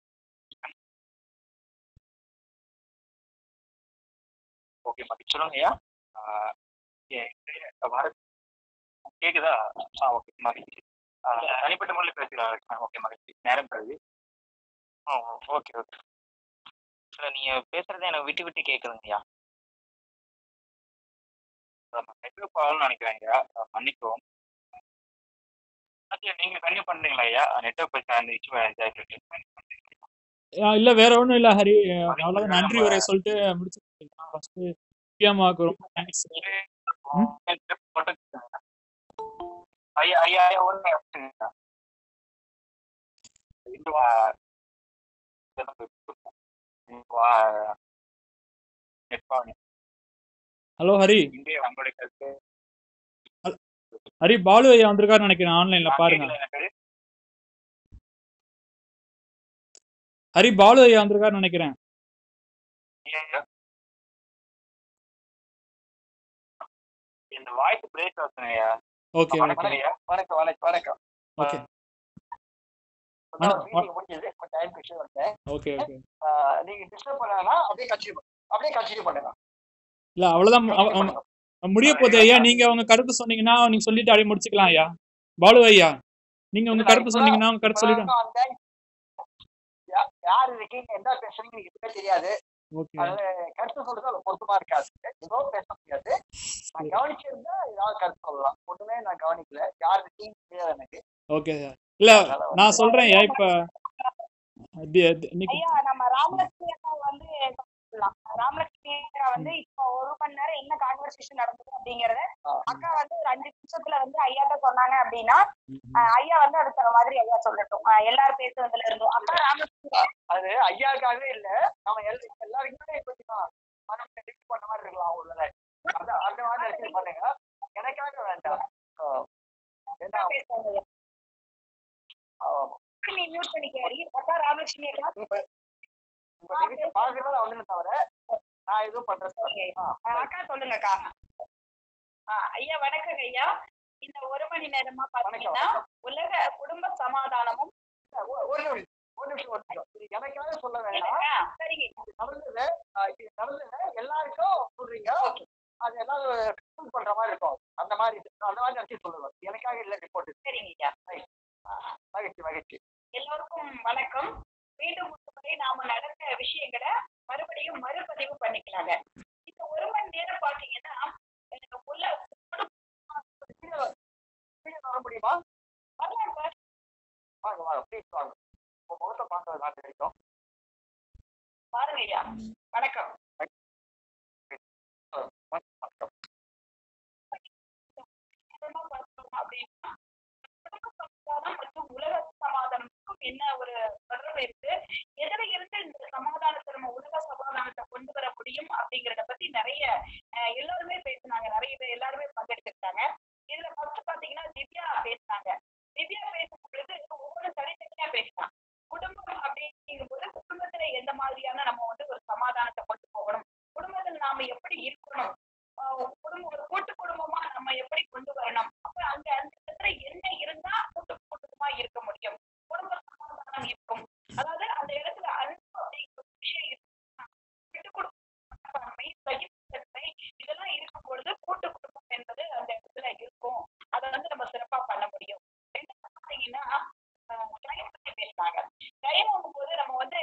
S2: ஓகே மதி சொல்லுங்க ஐயா ஆஹ் ஏ- ஏ- வர கேக்குதா ஆ ஓகே மகிழ்ச்சி ஆஹ் தனிப்பட்ட முறையில் பேசுகிறேன் ஓகே மகிழ்ச்சி நேரம் கருதி
S7: ஓ ஓகே ஓகே இல்லை நீங்கள் பேசுகிறத எனக்கு விட்டு விட்டு கேட்குதுங்கய்யா
S2: நெட்ஒர்க் ப்ராப்ளம்னு நினைக்கிறேன் ஐயா அஹ் மன்னிக்கவும் ஐயா நீங்க கன்டினியூ பண்றீங்களா ஐயா நெட்ஒர்க் அந்த இஷ்யூ இதாகிட்டு இருக்கு
S1: ஆ, இல்ல வேற ஒண்ணும் இல்ல ஹரி அவ்வளவுதான் நன்றி உரை சொல்லிட்டு முடிச்சு ஃபர்ஸ்ட் முக்கியமாக்கு ரொம்ப தேங்க்ஸ்
S2: ஐயா ஐயா ஐயா ஒரு நிமிஷம். இது வா- வா- net வா-
S1: ஹலோ ஹரி
S2: இந்திய நம்மளுடைய கருத்து
S1: ஹரி பாலு ஐயா வந்திருக்காரு நினைக்கிறேன் ஆன்லைன்ல பாருங்க
S2: கேக்குதா எனக்கு?
S1: ஹரி பாலு ஐயா வந்திருக்காரு நினைக்கிறேன்
S2: ஐயா. இந்த வாய்ஸ் பிரேக் ஆகுதுங்க ஐயா
S1: ஓகே
S2: வணக்கம்
S1: ஓகே
S2: ஐயா வணக்கம் வணக்கம் வணக்கம்
S1: ஓகே
S2: நான் meeting முடிஞ்சது கொஞ்சம் டைம் கழிச்சு வந்தேன்
S1: ஓகே ஓகே
S2: ஆஹ் நீங்க டிஸ்டர்ப் பண்ணலாம் அப்படியே கன்டினியூ அப்படியே கன்டினியூ பண்ணுங்க
S1: இல்ல அவ்வளவுதான் அவ-
S2: Continue
S1: அவ-
S2: பண்ணுங்க.
S1: முடிய போகுது ஐயா நீங்க உங்க கருத்து சொன்னீங்கன்னா நீங்க சொல்லிட்டு அப்படியே முடிச்சுக்கலாம் ஐயா பாலு ஐயா நீங்க உங்க கருத்து சொன்னீங்கன்னா உங்க கருத்து சொல்லிட்டு
S2: இப்பதான் வந்தேன். யா- யார் இருக்கீங்க என்ன பேசுறீங்க எனக்கு தெரியாது
S1: ஓகே
S2: அது கருத்து சொல்றது அது பொருத்தமா இருக்காது ஏதோ பேச முடியாது நான் கவனிச்சிருந்தா ஏதாவது கருத்து சொல்லலாம் ஒண்ணுமே நான் கவனிக்கல யார் இருக்கீங்க தெரியாது எனக்கு
S1: ஓகே இல்ல
S2: அதனால வந்து-
S1: நான் சொல்றேன் ஐயா இப்ப தி- தி- இன்னைக்கு
S3: ஐயா நம்ம ராமலட்சுமி அக்கா வந்து சொல்லலாம் ராமலட்சுமி அக்கா வந்து இப்போ ஒரு மணி நேரம் என்ன கான்வர்சேஷன் நடந்தது அப்படிங்கறத
S2: ஆ.
S3: அக்கா வந்து ஒரு அஞ்சு நிமிஷத்துல வந்து ஐயாட்ட சொன்னாங்க அப்படின்னா ஆஹ் ஐயா வந்து அதுக்கு தகுந்த மாதிரி ஐயா சொல்லட்டும் ஆஹ் எல்லாரும் பேசுறதுல இருந்தும் அக்கா ராமலட்சுமி
S2: அது ஐயாக்காகவே இல்ல நம்ம எல்லா- எல்லாருக்குமே கொஞ்சம் மனம் டெக்ஸ்ட் பண்ண மாதிரி இருக்கலாம் உள்ளத அந்த அந்த மாதிரி அரசியல் பண்ணுங்க எனக்காக வேண்டாம் ஆ. ஏன்னா
S3: பேசுவாங்க ஐயா.
S2: ஆ,
S3: நீ மியூட் பண்ணிக்காரி அக்கா ராமலட்சுமி அக்கா
S2: உங்க உங்க நிகழ்ச்சி பாக்குறதா ஒண்ணுமே தவிர நான் எதுவும் பண்றது
S3: ஓகே.
S2: ஆ,
S3: ஆஹ் அக்கா சொல்லுங்கக்கா ஆஹ் ஐயா வணக்கம் ஐயா இந்த ஒரு மணி நேரமா பாத்தீங்கன்னா உலக குடும்ப சமாதானமும்
S2: ஒ- ஒரு நிமிஷம் ஒரு நிமிஷம் ஒரு நிமிஷம் இது எனக்காக சொல்ல வேண்டாம்
S3: ஆ, சரிங்க
S2: இது நடந்தது ஆ, இது நடந்தது எல்லாருக்கும் சொல்றீங்க அது எல்லாரும் feel பண்ற மாதிரி இருக்கும் அந்த மாதிரி அந்த மாதிரி நினைச்சு சொல்லுவேன் எனக்காக இல்ல ரிப்போர்ட்
S3: சரிங்க ஐயா
S2: மகிழ்ச்சி மகிழ்ச்சி
S3: எல்லோருக்கும் வணக்கம் மீண்டும் ஒரு முறை நாம நடந்த விஷயங்களை மறுபடியும் மறுபதிவு பண்ணிக்கலாங்க இந்த ஒரு மணி நேரம் பாத்தீங்கன்னா எனக்கு உள்ள
S2: கீழே வர முடியுமா
S3: வரலாம் சார்.
S2: வாங்க வாங்க ப்ளீஸ் வாங்க உங்க முகத்தை பார்க்கறது நான் கிடைக்கும்
S3: பாருங்க ஐயா வணக்கம்
S2: வணக்கம்
S3: என்னமா பார்த்தோம் அப்படின்னா குடும்ப சமாதானம் மற்றும் உலக சமாதானத்துக்கும் என்ன ஒரு தொடர்பு இருக்கு எதுல இருந்து இந்த சமாதானத்தை நம்ம உலக சமாதானத்தை கொண்டு வர முடியும் அப்படிங்கறத பத்தி நிறைய அஹ், எல்லாருமே பேசினாங்க நிறைய பேர் எல்லாருமே பங்கெடுத்துக்கிட்டாங்க இதுல ஃபர்ஸ்ட் பாத்தீங்கன்னா திவ்யா பேசினாங்க திவ்யா பேசும் பொழுது ஒவ்வொரு தனித்தனியா பேசினான் குடும்பம் அப்படிங்கும்போது குடும்பத்துல எந்த மாதிரியான நம்ம வந்து ஒரு சமாதானத்தை கொண்டு போகணும் குடும்பத்துல நாம எப்படி இருக்கணும் ஆஹ் குடும்பம் ஒரு கூட்டு குடும்பமா நம்ம எப்படி கொண்டு வரணும் அப்ப அங்க அந்த இடத்துல என்ன இருந்தா கூட்டு குடும்பமா இருக்க முடியும் குடும்ப சமாதானம் இருக்கும் அதாவது அந்த இடத்துல அன்பு அப்படிங்கிற ஒரு விஷயம் இருக்குன்னா, விட்டு கொடுமை சகிப்புத்தன்மை இதெல்லாம் இருக்கும் பொழுது கூட்டு குடும்பம் என்பது அந்த இடத்துல இருக்கும் அதை வந்து நம்ம சிறப்பா பண்ண முடியும் ரெண்டாவது பாத்தீங்கன்னா டைம் பத்தி பேசினாங்க டைம் போது நம்ம வந்து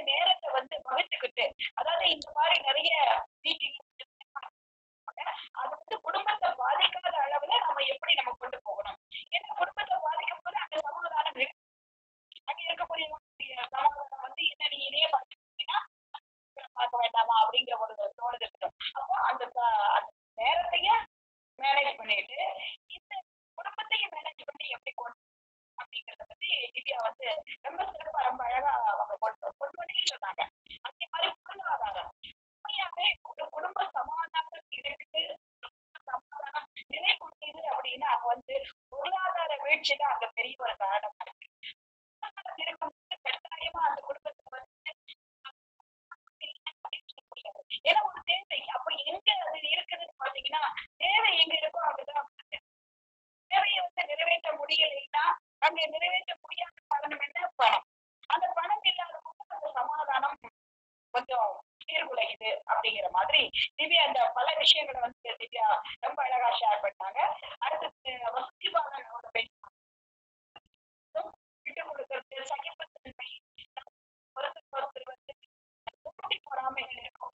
S3: மாதிரி திவ்யா அந்த பல விஷயங்களை வந்து திவ்யா ரொம்ப அழகா ஷேர் பண்ணாங்க அடுத்து வசதி பாலன் அவங்க பேசினாங்க விட்டு கொடுக்கறது சகிப்புத்தன்மை ஒருத்தருக்கு ஒருத்தர் வந்து போட்டி பொறாமைகள் இருக்கும்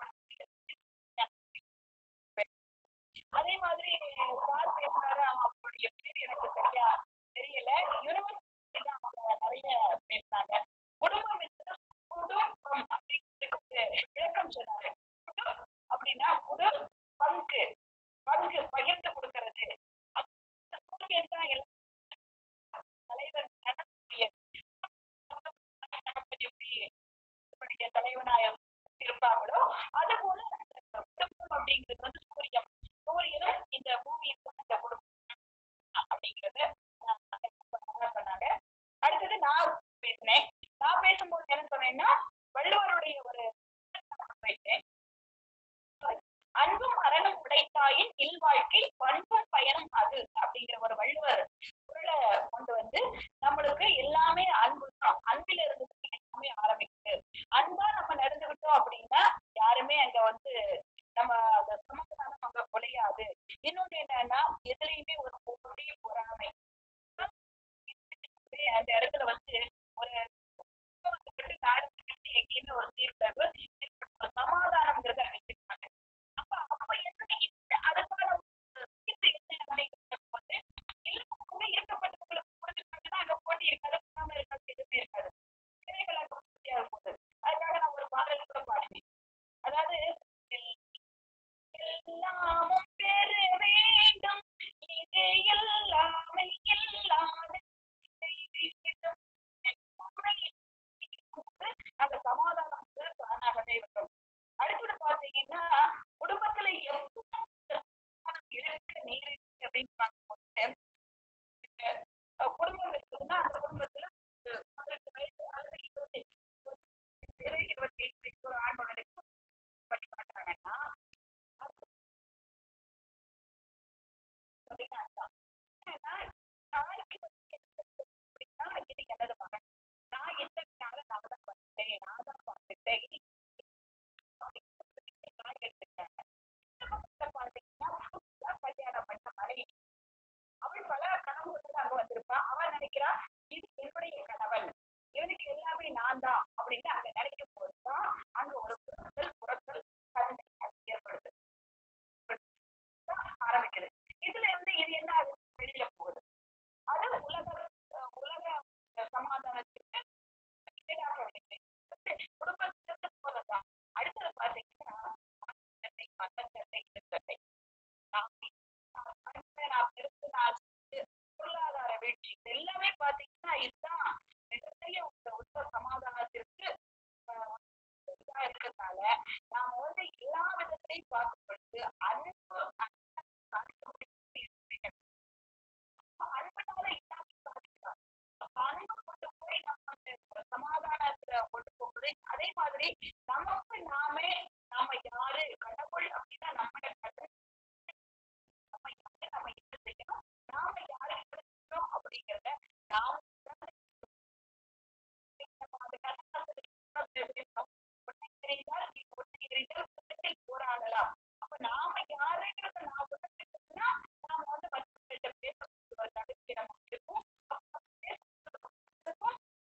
S3: அதே மாதிரி சார் பேசினாரு அவங்களுடைய பேர் எனக்கு சரியா தெரியல யூனிவர்சிட்டி தான் அவங்க நிறைய பேசினாங்க குடும்பம் என்பது குடும்பம் அப்படிங்கிறதுக்கு ஒரு விளக்கம் சொன்னாரு குடு அப்படின்னா குடு பங்கு பங்கு பகிர்ந்து கொடுக்கறது அந்த சூரியன் தான் எல்லாம் தலைவர் நடக்கூடிய எப்படி நம்முடைய தலைவனாயம் இருப்பாங்களோ அது போல அந்த குடும்பம் அப்படிங்கிறது வந்து சூரியன் சூரியனும் இந்த பூமியும் இந்த குடும்பம் அப்படிங்கிறது பண்ணாங்க அடுத்தது நான் பேசினேன் நான் பேசும்போது என்ன சொன்னேன்னா வள்ளுவருடைய ஒரு வைத்தேன் அன்பும் அறனும் உடைத்தாயின் இல்வாழ்க்கை பண்பும் பயனும் அது அப்படிங்கிற ஒரு வள்ளுவர் குரலை கொண்டு வந்து நம்மளுக்கு எல்லாமே அன்பு தான் அன்பில இருந்து எல்லாமே ஆரம்பிக்குது அன்பா நம்ம நடந்துகிட்டோம் அப்படின்னா யாருமே அங்க வந்து நம்ம அந்த சமாதானம் அங்க குலையாது இன்னொன்னு என்னன்னா எதுலையுமே ஒரு போட்டி பொறாமை அந்த இடத்துல வந்து ஒரு நாடுகளுக்கு எங்கேயுமே ஒரு தீர்வு ஒரு சமாதானம்ங்கிறத வச்சிருக்காங்க அப்ப அப்ப என்ன இந்த அதுக்கான தீர்வு என்ன அப்படிங்கிறது வந்து எல்லாருக்குமே இருக்கப்பட்டவங்களுக்கு கொடுத்துட்டாங்கன்னா அங்க போட்டி இருக்காது பொறாமை இருக்காது எதுவுமே இருக்காது இணைகள் அங்க போட்டியா போகுது அதுக்காக நான் ஒரு பாடல் கூட பாடினேன் அதாவது எல்லாமும் பெற வேண்டும் இது எல்லாமே இல்லாத அந்த சமாதானம் வந்து தானாகவே வரும் அடுத்தது பாத்தீங்கன்னா குடும்பத்துல எப்பவும் இருக்கு நீர் இருக்கு அப்படின்னு பார்க்கும்போது அஹ் குடும்பம் இருக்குதுன்னா அந்த குடும்பத்துல ஒரு பதினெட்டு வயசு அல்லது இருபத்தி இருபத்தி எட்டு வயசு ஒரு ஆணோட பண்ணி பார்த்தாங்கன்னா நாளைக்கு வந்து அப்படின்னா இது எனது மகன் நான் எந்த நாள நான் தான் பார்த்தேன் நான் தான் பார்த்துட்டேன் நான் எடுத்துட்டேன் பார்த்தீங்கன்னா புதுசா கல்யாணம் பண்ண மனைவி அவள் பல கனவுகளோட அங்க வந்திருப்பா அவள் நினைக்கிறா இது என்னுடைய கணவன் இவனுக்கு எல்லாமே நான் தான் அப்படின்னு அங்க நினைக்கும் போதுதான் அங்க ஒரு புறத்தல் புறத்தல் கருணை ஏற்படுது ஆரம்பிக்குது இதுல இருந்து இது என்ன ஆகுது வெளியில போகுது அது உலக அஹ் உலக சமாதானத்துக்கு எதிராக விளையுது. குடும்பத்திற்கு போறதுதான் அடுத்தது பாத்தீங்கன்னா சட்டை மத்த சட்டை இந்த சட்டை நான் நான் நான் பெருசு நான் சிறு, பொருளாதார வீழ்ச்சி இது எல்லாமே பாத்தீங்கன்னா இதுதான் மிகப்பெரிய ஒரு உலக சமாதானத்திற்கு அஹ், இதா இருக்கிறதுனால நாம வந்து எல்லா விதத்திலையும் பார்க்கும் பொழுது அன்பு அன்பனால எல்லாமே சாதிக்கலாம் அன்பு கொண்டு போய் நம்ம அந்த சமாதானத்துல கொண்டு போகுது அதே மாதிரி நமக்கு நாமே நாம யாரு கடவுள் அப்படின்னா நம்ம கடவுள் நம்ம யாரு நம்ம என்ன செய்யணும் நாம யாரு இருக்கோம் அப்படிங்கிறத நாம போராடலாம் அப்ப நாம யாருங்கிறத நான் உணர்ந்துட்டோம்னா நாம வந்து மற்றவங்கள்ட்ட பேசக்கூடிய ஒரு தகுதி நமக்கு இருக்கும் அப்ப பேசுறதுக்கும்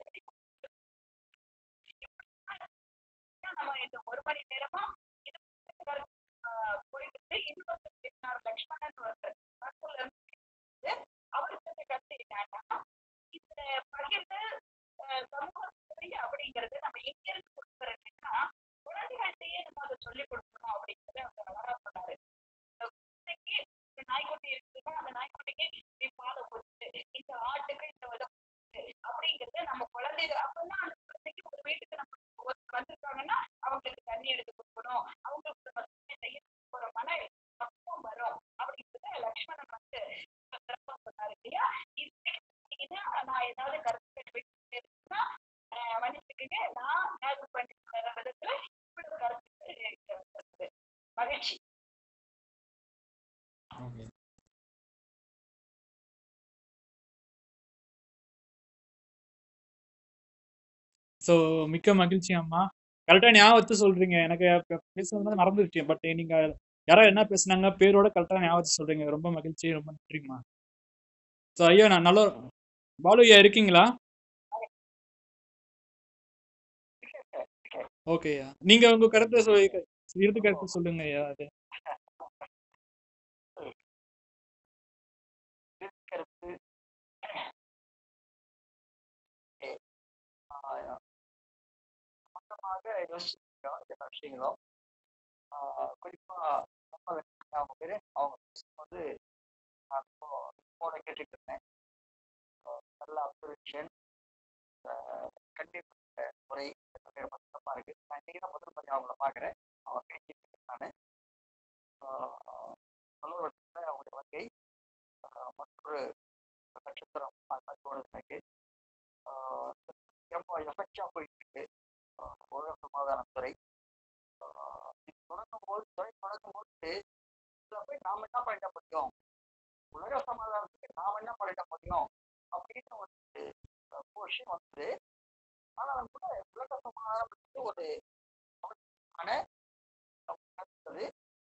S3: நம்ம இந்த ஒரு மணி நேரமா இது ஆஹ் போயிட்டு இன்னொருத்தர் பேசினார் லக்ஷ்மணன் ஒருத்தர் கருத்துல இருந்து அவருக்கு கருத்து என்னன்னா இந்த பகிர்ந்து ஆஹ் சமூக சேவை அப்படிங்கிறது நம்ம எங்க இருந்து கொடுக்குறதுன்னா குழந்தைகள்கிட்டயே நம்ம அதை சொல்லிக் கொடுக்கணும் அப்படிங்கறத அவர் அழகா சொன்னாரு இந்த குழந்தைக்கு இந்த நாய்க்குட்டி இருக்குன்னா அந்த நாய்க்குட்டிக்கு இப்படி பாலை கொடுத்து இந்த ஆட்டுக்கு இந்த விதம் கொடுத்து அப்படிங்கறத நம்ம குழந்தைகள் அப்பதான் அந்த குழந்தைக்கு ஒரு வீட்டுக்கு நம்ம ஒருத்தர் வந்திருக்காங்கன்னா அவங்களுக்கு தண்ணி எடுத்து கொடுக்கணும் அவங்களுக்கு ஒரு வசதி செய்ய ஒரு மன பக்குவம் வரும் அப்படிங்கறத லக்ஷ்மணன் வந்து சிறப்பா சொன்னாரு இல்லையா இது இது நான் ஏதாவது கருத்து விட்டு இருக்குன்னா ஆஹ் மன்னிச்சுக்கங்க நான் நேரு பண்ணி விதத்துல இப்படி ஒரு கருத்து இருக்குது. மகிழ்ச்சி
S1: ஓகே ஸோ மிக்க மகிழ்ச்சி அம்மா கரெக்டாக ஞாபகம் வச்சு சொல்றீங்க எனக்கு பே- பேசுனது மறந்துருச்சு பட் நீங்க யாரோ என்ன பேசுனாங்க பேரோட கரெக்டாக ஞாபகம் வச்சு சொல்றீங்க ரொம்ப மகிழ்ச்சி ரொம்ப நன்றிம்மா ஸோ ஐயா நான் நல்ல பாலு ஐயா இருக்கீங்களா ஓகே ஐயா நீங்க உங்க கருத்தை சொல்லி இறுதி கருத்து சொல்லுங்க ஐயா அது
S8: கருத்து ஆஹ் மொத்தமாக யோசிச்சிருக்கோம் எல்லா விஷயங்களும் ஆஹ் குறிப்பா நம்ம அவங்க பேரு அவங்க பேசும்போது நான் இப்போ போன கேட்டுட்டு இருந்தேன் ஆஹ் நல்ல அப்சர்வேஷன் கண்டிப்பாக முறை எல்லாமே ரொம்ப சிறப்பா இருக்கு நான் இன்னைக்கு தான் முதல் முறை அவங்கள பார்க்குறேன் அவங்க பேசிட்டு இருக்கேன் நான் நல்ல ஒரு அவங்களுடைய வருகை ஆஹ் மற்றொரு நட்சத்திரம் அது தோணுது எனக்கு ஆஹ் ரொம்ப எஃபெக்டா போயிட்டு இருக்கு ஆஹ் உலக சமாதானத்துறை ஆஹ் இது தொடங்கும் போது துறை தொடங்கும் போது இதுல போய் நாம என்ன பண்ணிட முடியும் உலக சமாதானத்துக்கு நாம என்ன பண்ணிட முடியும் அப்படின்னு ஒரு போர்ஷன் வந்து ஆனால் கூட உலக சமாதானம் ஒரு அவசியமான கருத்து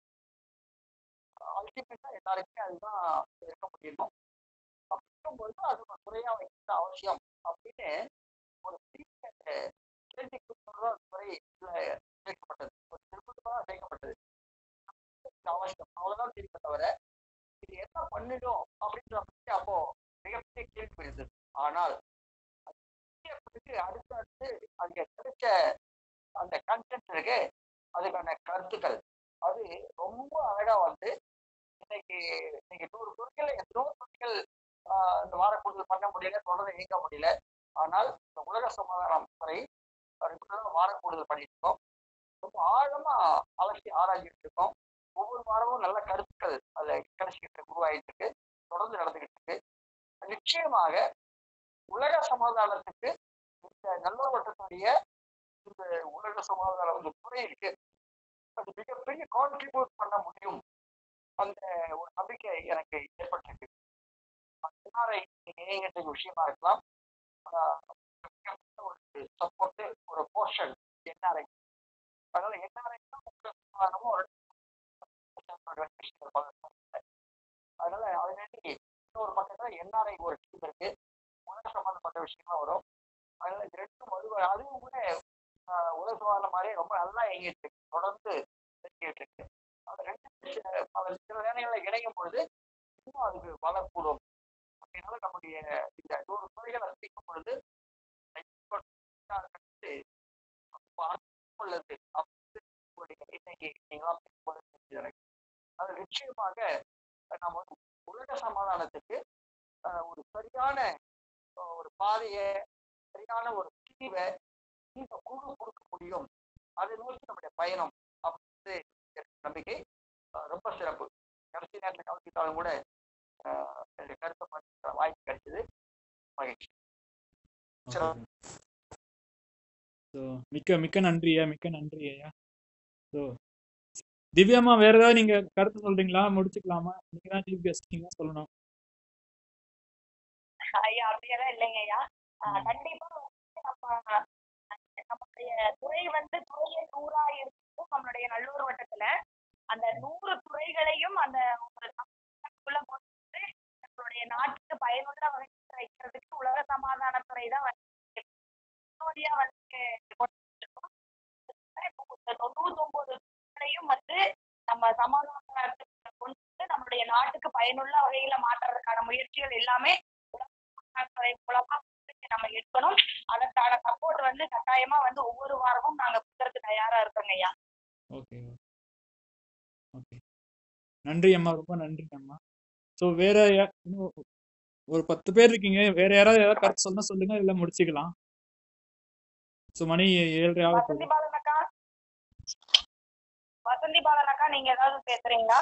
S8: அல்டிமேட்டா எல்லாருக்குமே அதுதான் இருக்க முடியணும் அப்படி இருக்கும்போது அது ஒரு முறையா வைக்கிறது அவசியம் அப்படின்னு ஒரு பெரிய கேள்விக்கு துறை இதுல சேர்க்கப்பட்டது ஒரு திருப்பமாக சேர்க்கப்பட்டது இது அவசியம் அவ்வளவுதான் தெரியுமே தவிர இது என்ன பண்ணிடும் அப்படின்ற பற்றி அப்போ மிகப்பெரிய கேள்வி இருந்தது ஆனால் அது பிறகு அடுத்து அடுத்து அங்க கிடைச்ச அந்த கண்டென்ட் இருக்கு அதுக்கான கருத்துக்கள் அது ரொம்ப அழகா வந்து இன்னைக்கு இன்னைக்கு நூறு துறைகள் எத்தனோ துறைகள் ஆஹ் இந்த வார கூடுதல் பண்ண முடியல தொடர்ந்து இயங்க முடியல ஆனால் இந்த உலக சமாதானம் துறை ரெகுலராக வார கூடுதல் பண்ணிட்டு இருக்கோம் ரொம்ப ஆழமா அலசி ஆராய்ச்சிட்டு இருக்கோம் ஒவ்வொரு வாரமும் நல்ல கருத்துக்கள் அதுல கிடைச்சிக்கிட்டு இருக்கு, உருவாயிட்டு இருக்கு தொடர்ந்து நடந்துகிட்டு இருக்கு நிச்சயமாக உலக சமாதானத்துக்கு இந்த நல்லவட்டத்துடைய இந்த உலக சமாதானம் இந்த துறை இருக்கு அது மிகப்பெரிய கான்ட்ரிபியூட் பண்ண முடியும் அந்த ஒரு நம்பிக்கை எனக்கு ஏற்பட்டிருக்கு என்ஆர்ஐ இணையற்ற விஷயமா இருக்கலாம் ஆனா, மிகப்பெரிய ஒரு சப்போர்ட் ஒரு போர்ஷன் என்ஆர்ஐ அதனால என்ஆர்ஐ தான் உலக சமாதானமும் ஒரு விஷயங்கள் பார்க்கணும். அதனால அதுலேருந்து இன்னொரு பக்கத்துல என்ஆர்ஐ ஒரு டீம் இருக்கு உலக சம்பந்தப்பட்ட விஷயமா வரும் அதனால இது ரெண்டும் வலுவ அதுவும் கூட ஆஹ், உலக சமாதானம் மாதிரி ரொம்ப நல்லா இயங்கிட்டு இருக்கு தொடர்ந்து இயங்கிட்டு இருக்கு அந்த ரெண்டு விஷய- அது சில நேரங்களில் இணையும் பொழுது இன்னும் அதுக்கு வளரக்கூடும் அதனால நம்முடைய இந்த நூறு துறைகள் அறிவிக்கும் பொழுது ரொம்ப அர்த்தம் உள்ளது அப்படின்னு உங்களுடைய இன்னைக்கு நீங்களாம் பேசும்போது தெரிஞ்சது எனக்கு. அது நிச்சயமாக நம்ம வந்து உலக சமாதானத்துக்கு ஆஹ், ஒரு சரியான ஆஹ், ஒரு பாதையை சரியான ஒரு தீவை இந்த குழு கொடுக்க முடியும் அதை நோக்கி நம்முடைய பயணம் அப்படின்னு எனக்கு நம்பிக்கை ஆஹ், ரொம்ப சிறப்பு கடைசி நேரத்தில் கவனித்தாலும் கூட ஆஹ், என்னுடைய கருத்தை மாற்றிக்கிற வாய்ப்பு கிடைச்சது மகிழ்ச்சி சிறப்பு
S1: ஸோ மிக்க மிக்க நன்றி ஐயா மிக்க நன்றி ஐயா ஸோ திவ்யாம்மா வேற ஏதாவது நீங்க கருத்து சொல்றீங்களா முடிச்சுக்கலாமா நீங்க தான் சீஃப் கெஸ்ட் நீங்க தான் சொல்லணும்
S3: ஐயா அப்படியெல்லாம் இல்லைங்க ஐயா ஆஹ் கண்டிப்பா வந்து நம்ம நம்மளுடைய துறை வந்து துறையை நூறா இருக்கும் நம்மளுடைய நல்லூர் வட்டத்துல அந்த நூறு துறைகளையும் அந்த ஒரு சமூகத்துக்குள்ள கொண்டு வந்து நம்மளுடைய நாட்டுக்கு பயனுள்ள வகையில் வைக்கிறதுக்கு உலக சமாதான துறை தான் வந்து முன்னோடியா வந்து கொண்டு இருக்கோம் இப்போ இந்த தொண்ணூத்தி ஒன்பது துறைகளையும் வந்து நம்ம சமாதானத்துக்கு கொண்டு வந்து நம்மளுடைய நாட்டுக்கு பயனுள்ள வகையில மாற்றுறதுக்கான முயற்சிகள் எல்லாமே உலக சமாதான துறை மூலமா வந்து நம்ம எடுக்கணும் அதற்கான சப்போர்ட் வந்து கட்டாயமா வந்து ஒவ்வொரு வாரமும் நாங்க கொடுக்கறதுக்கு தயாரா இருக்கோங்க ஐயா
S1: ஓகே ஓகே நன்றி அம்மா ரொம்ப நன்றி அம்மா ஸோ வேற யா- இன்னும் ஒரு பத்து பேர் இருக்கீங்க வேற யாராவது ஏதாவது கருத்து சொன்னா சொல்லுங்க இல்லை முடிச்சுக்கலாம் ஸோ மணி ஏழரை ஆக
S3: வசந்தி
S1: போகுது
S3: பாலன் அக்கா வசந்தி பாலன் அக்கா நீங்க ஏதாவது பேசுறீங்களா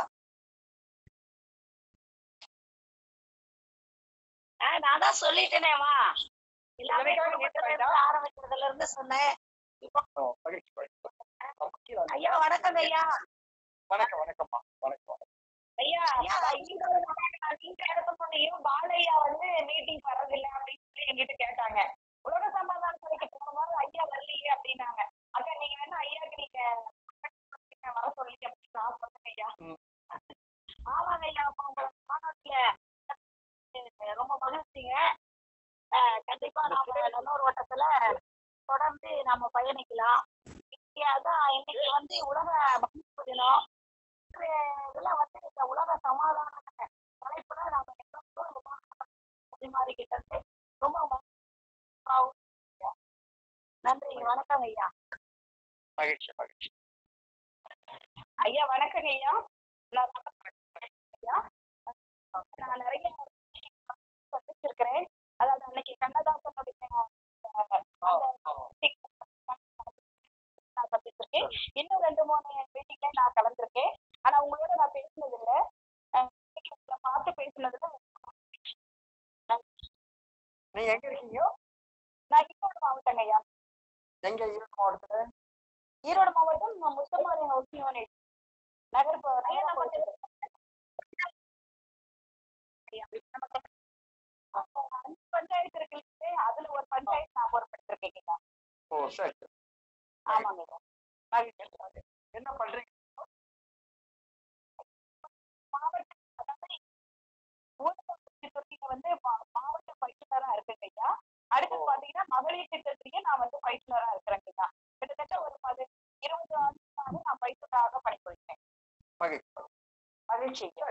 S4: ஆஹ் நான் தான் சொல்லிட்டேனேவா எல்லாமே
S3: எனக்காக
S4: குடும்பத்துல
S3: கேட்கறேன்டா.
S4: இருந்து ஆரம்பிக்கிறதுல இருந்து சொன்னேன்
S8: ஓ, மகிழ்ச்சி மகிழ்ச்சி நமக்கு அது-
S3: ஐயா வணக்கம் ஐயா
S8: வணக்கம் வணக்கம்மா வணக்கம் வணக்கம்
S3: ஐயா அதான் இந்த ஒரு நாள் நீங்க எடுத்த சொன்னையும் பாலையா வந்து மீட்டிங் வர்றதில்லை அப்படின்னு சொல்லி என்கிட்ட கேட்டாங்க உலக சமாதான துறைக்கு போன மாதிரி ஐயா வரலையே அப்படின்னாங்க அக்கா நீங்க வேணா வந்து நம்ம பயணிக்கலாம் இன்னைக்கு அதான் இன்னைக்கு வந்து உலக மன்னிப்பு தினம் இது இதெல்லாம் வந்து இந்த உலக சமாதான தலைப்புல நாம எல்லாரும் பரிமாறிக்கிட்டது ரொம்ப மகிழ்ச்சியாவும் இருக்கு. நன்றி வணக்கம் ஐயா
S8: மகிழ்ச்சி மகிழ்ச்சி
S3: ஐயா வணக்கங்க ஐயா நான் ஐயா நான் நிறைய சந்திச்சிருக்கிறேன் அதாவது அன்னைக்கு கண்ணதாசனுடைய நான் சந்திச்சிருக்கேன் இன்னும் ரெண்டு மூணு மீட்டிங்ல நான் கலந்துருக்கேன் ஆனா உங்களோட நான் பேசினது இல்ல அஹ் இன்னைக்கு உங்களை பார்த்து பேசினதுல
S8: நீங்க எங்க இருக்கீங்க
S3: நான் ஈரோடு மாவட்டங்க ஐயா
S8: எங்க ஈரோடு மாவட்டத்துல
S3: ஈரோடு மாவட்டம் முத்தமாரி ஹவுசிங் யூனிட் நகர் ப- நகர் பகுதியில். அப்போ அஞ்சு பஞ்சாயத்து இருக்கு இல்லையா? அதுல ஒரு பஞ்சாயத்து நான் பொறுப்பெடுத்திருக்கேங்க
S8: ஓ சரி சரி.
S3: ஆமாங்க ஐயா.
S8: மகிழ்ச்சி என்ன பண்றீங்க
S3: மாவட்ட அதாவது ஊரக துறையில வந்து மா- மாவட்ட பயிற்றுனரா இருக்கேங்க ஐயா அடுத்து பாத்தீங்கன்னா மகளிர் திட்டத்திலேயே நான் வந்து பயிற்றுனரா இருக்கிறேங்க ஐயா கிட்டத்தட்ட ஒரு பது இருபது ஆண்டுகளாக நான் பயிற்றுனராக பணிபுரிக்கிறேன்
S8: மகிழ்ச்சி
S3: மகிழ்ச்சி ஐயா.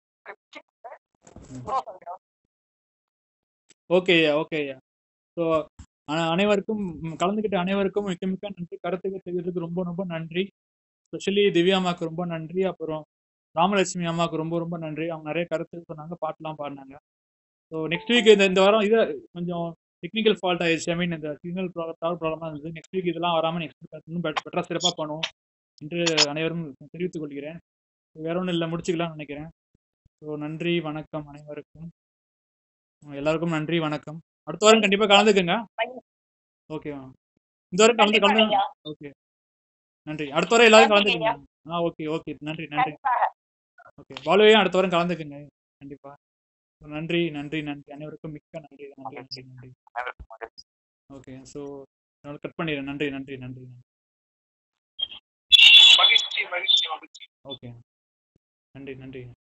S1: ஓகே ஐயா ஓகே ஐயா ஸோ அனைவருக்கும் ம், கலந்துக்கிட்ட அனைவருக்கும் மிக்க மிக்க நன்றி கருத்துக்கு தெரிவித்ததுக்கு ரொம்ப ரொம்ப நன்றி ஸ்பெஷலி திவ்யா அம்மாவுக்கு ரொம்ப நன்றி அப்புறம் ராமலட்சுமி அம்மாவுக்கு ரொம்ப ரொம்ப நன்றி அவங்க நிறைய கருத்து சொன்னாங்க பாட்டுலாம் பாடினாங்க ஸோ நெக்ஸ்ட் வீக் இந்த இந்த வாரம் இது கொஞ்சம் டெக்னிக்கல் ஃபால்ட் ஆயிடுச்சு ஐ மீன் இந்த சிக்னல் ப்ராப்ளம் டவர் ப்ராப்ளமாக இருந்தது நெக்ஸ்ட் வீக் இதெல்லாம் வராமல் நெக்ஸ்ட் வீக் இன்னும் பெட்டராக சிறப்பாக பண்ணுவோம் என்று அனைவரும் தெரிவித்துக் கொள்கிறேன் வேற ஒன்றும் இல்லை முடிச்சுக்கலாம்னு நினைக்கிறேன் ஸோ நன்றி வணக்கம் அனைவருக்கும் எல்லாருக்கும் நன்றி வணக்கம் அடுத்த வாரம் கண்டிப்பாக கலந்துக்குங்க ஓகே இந்த வாரம் கலந்து
S3: கண்டிப்பா
S1: கலந்து
S3: ஐயா.
S1: ஓகே நன்றி அடுத்த வாரம் எல்லாரும்
S3: நன்றி
S1: கலந்துக்குங்க ஆ ஓகே ஓகே நன்றி நன்றி
S3: கண்டிப்பாக
S1: ஓகே பாலுவையும் அடுத்த வாரம் கலந்துக்குங்க கண்டிப்பா நன்றி நன்றி நன்றி அனைவருக்கும் மிக்க நன்றி நன்றி நன்றி நன்றி
S2: அனைவருக்கும் மகிழ்ச்சி
S1: ஓகே ஸோ கட் பண்ணிடுறேன் நன்றி நன்றி நன்றி
S6: மகிழ்ச்சி மகிழ்ச்சி மகிழ்ச்சி
S1: ஓகே நன்றி நன்றி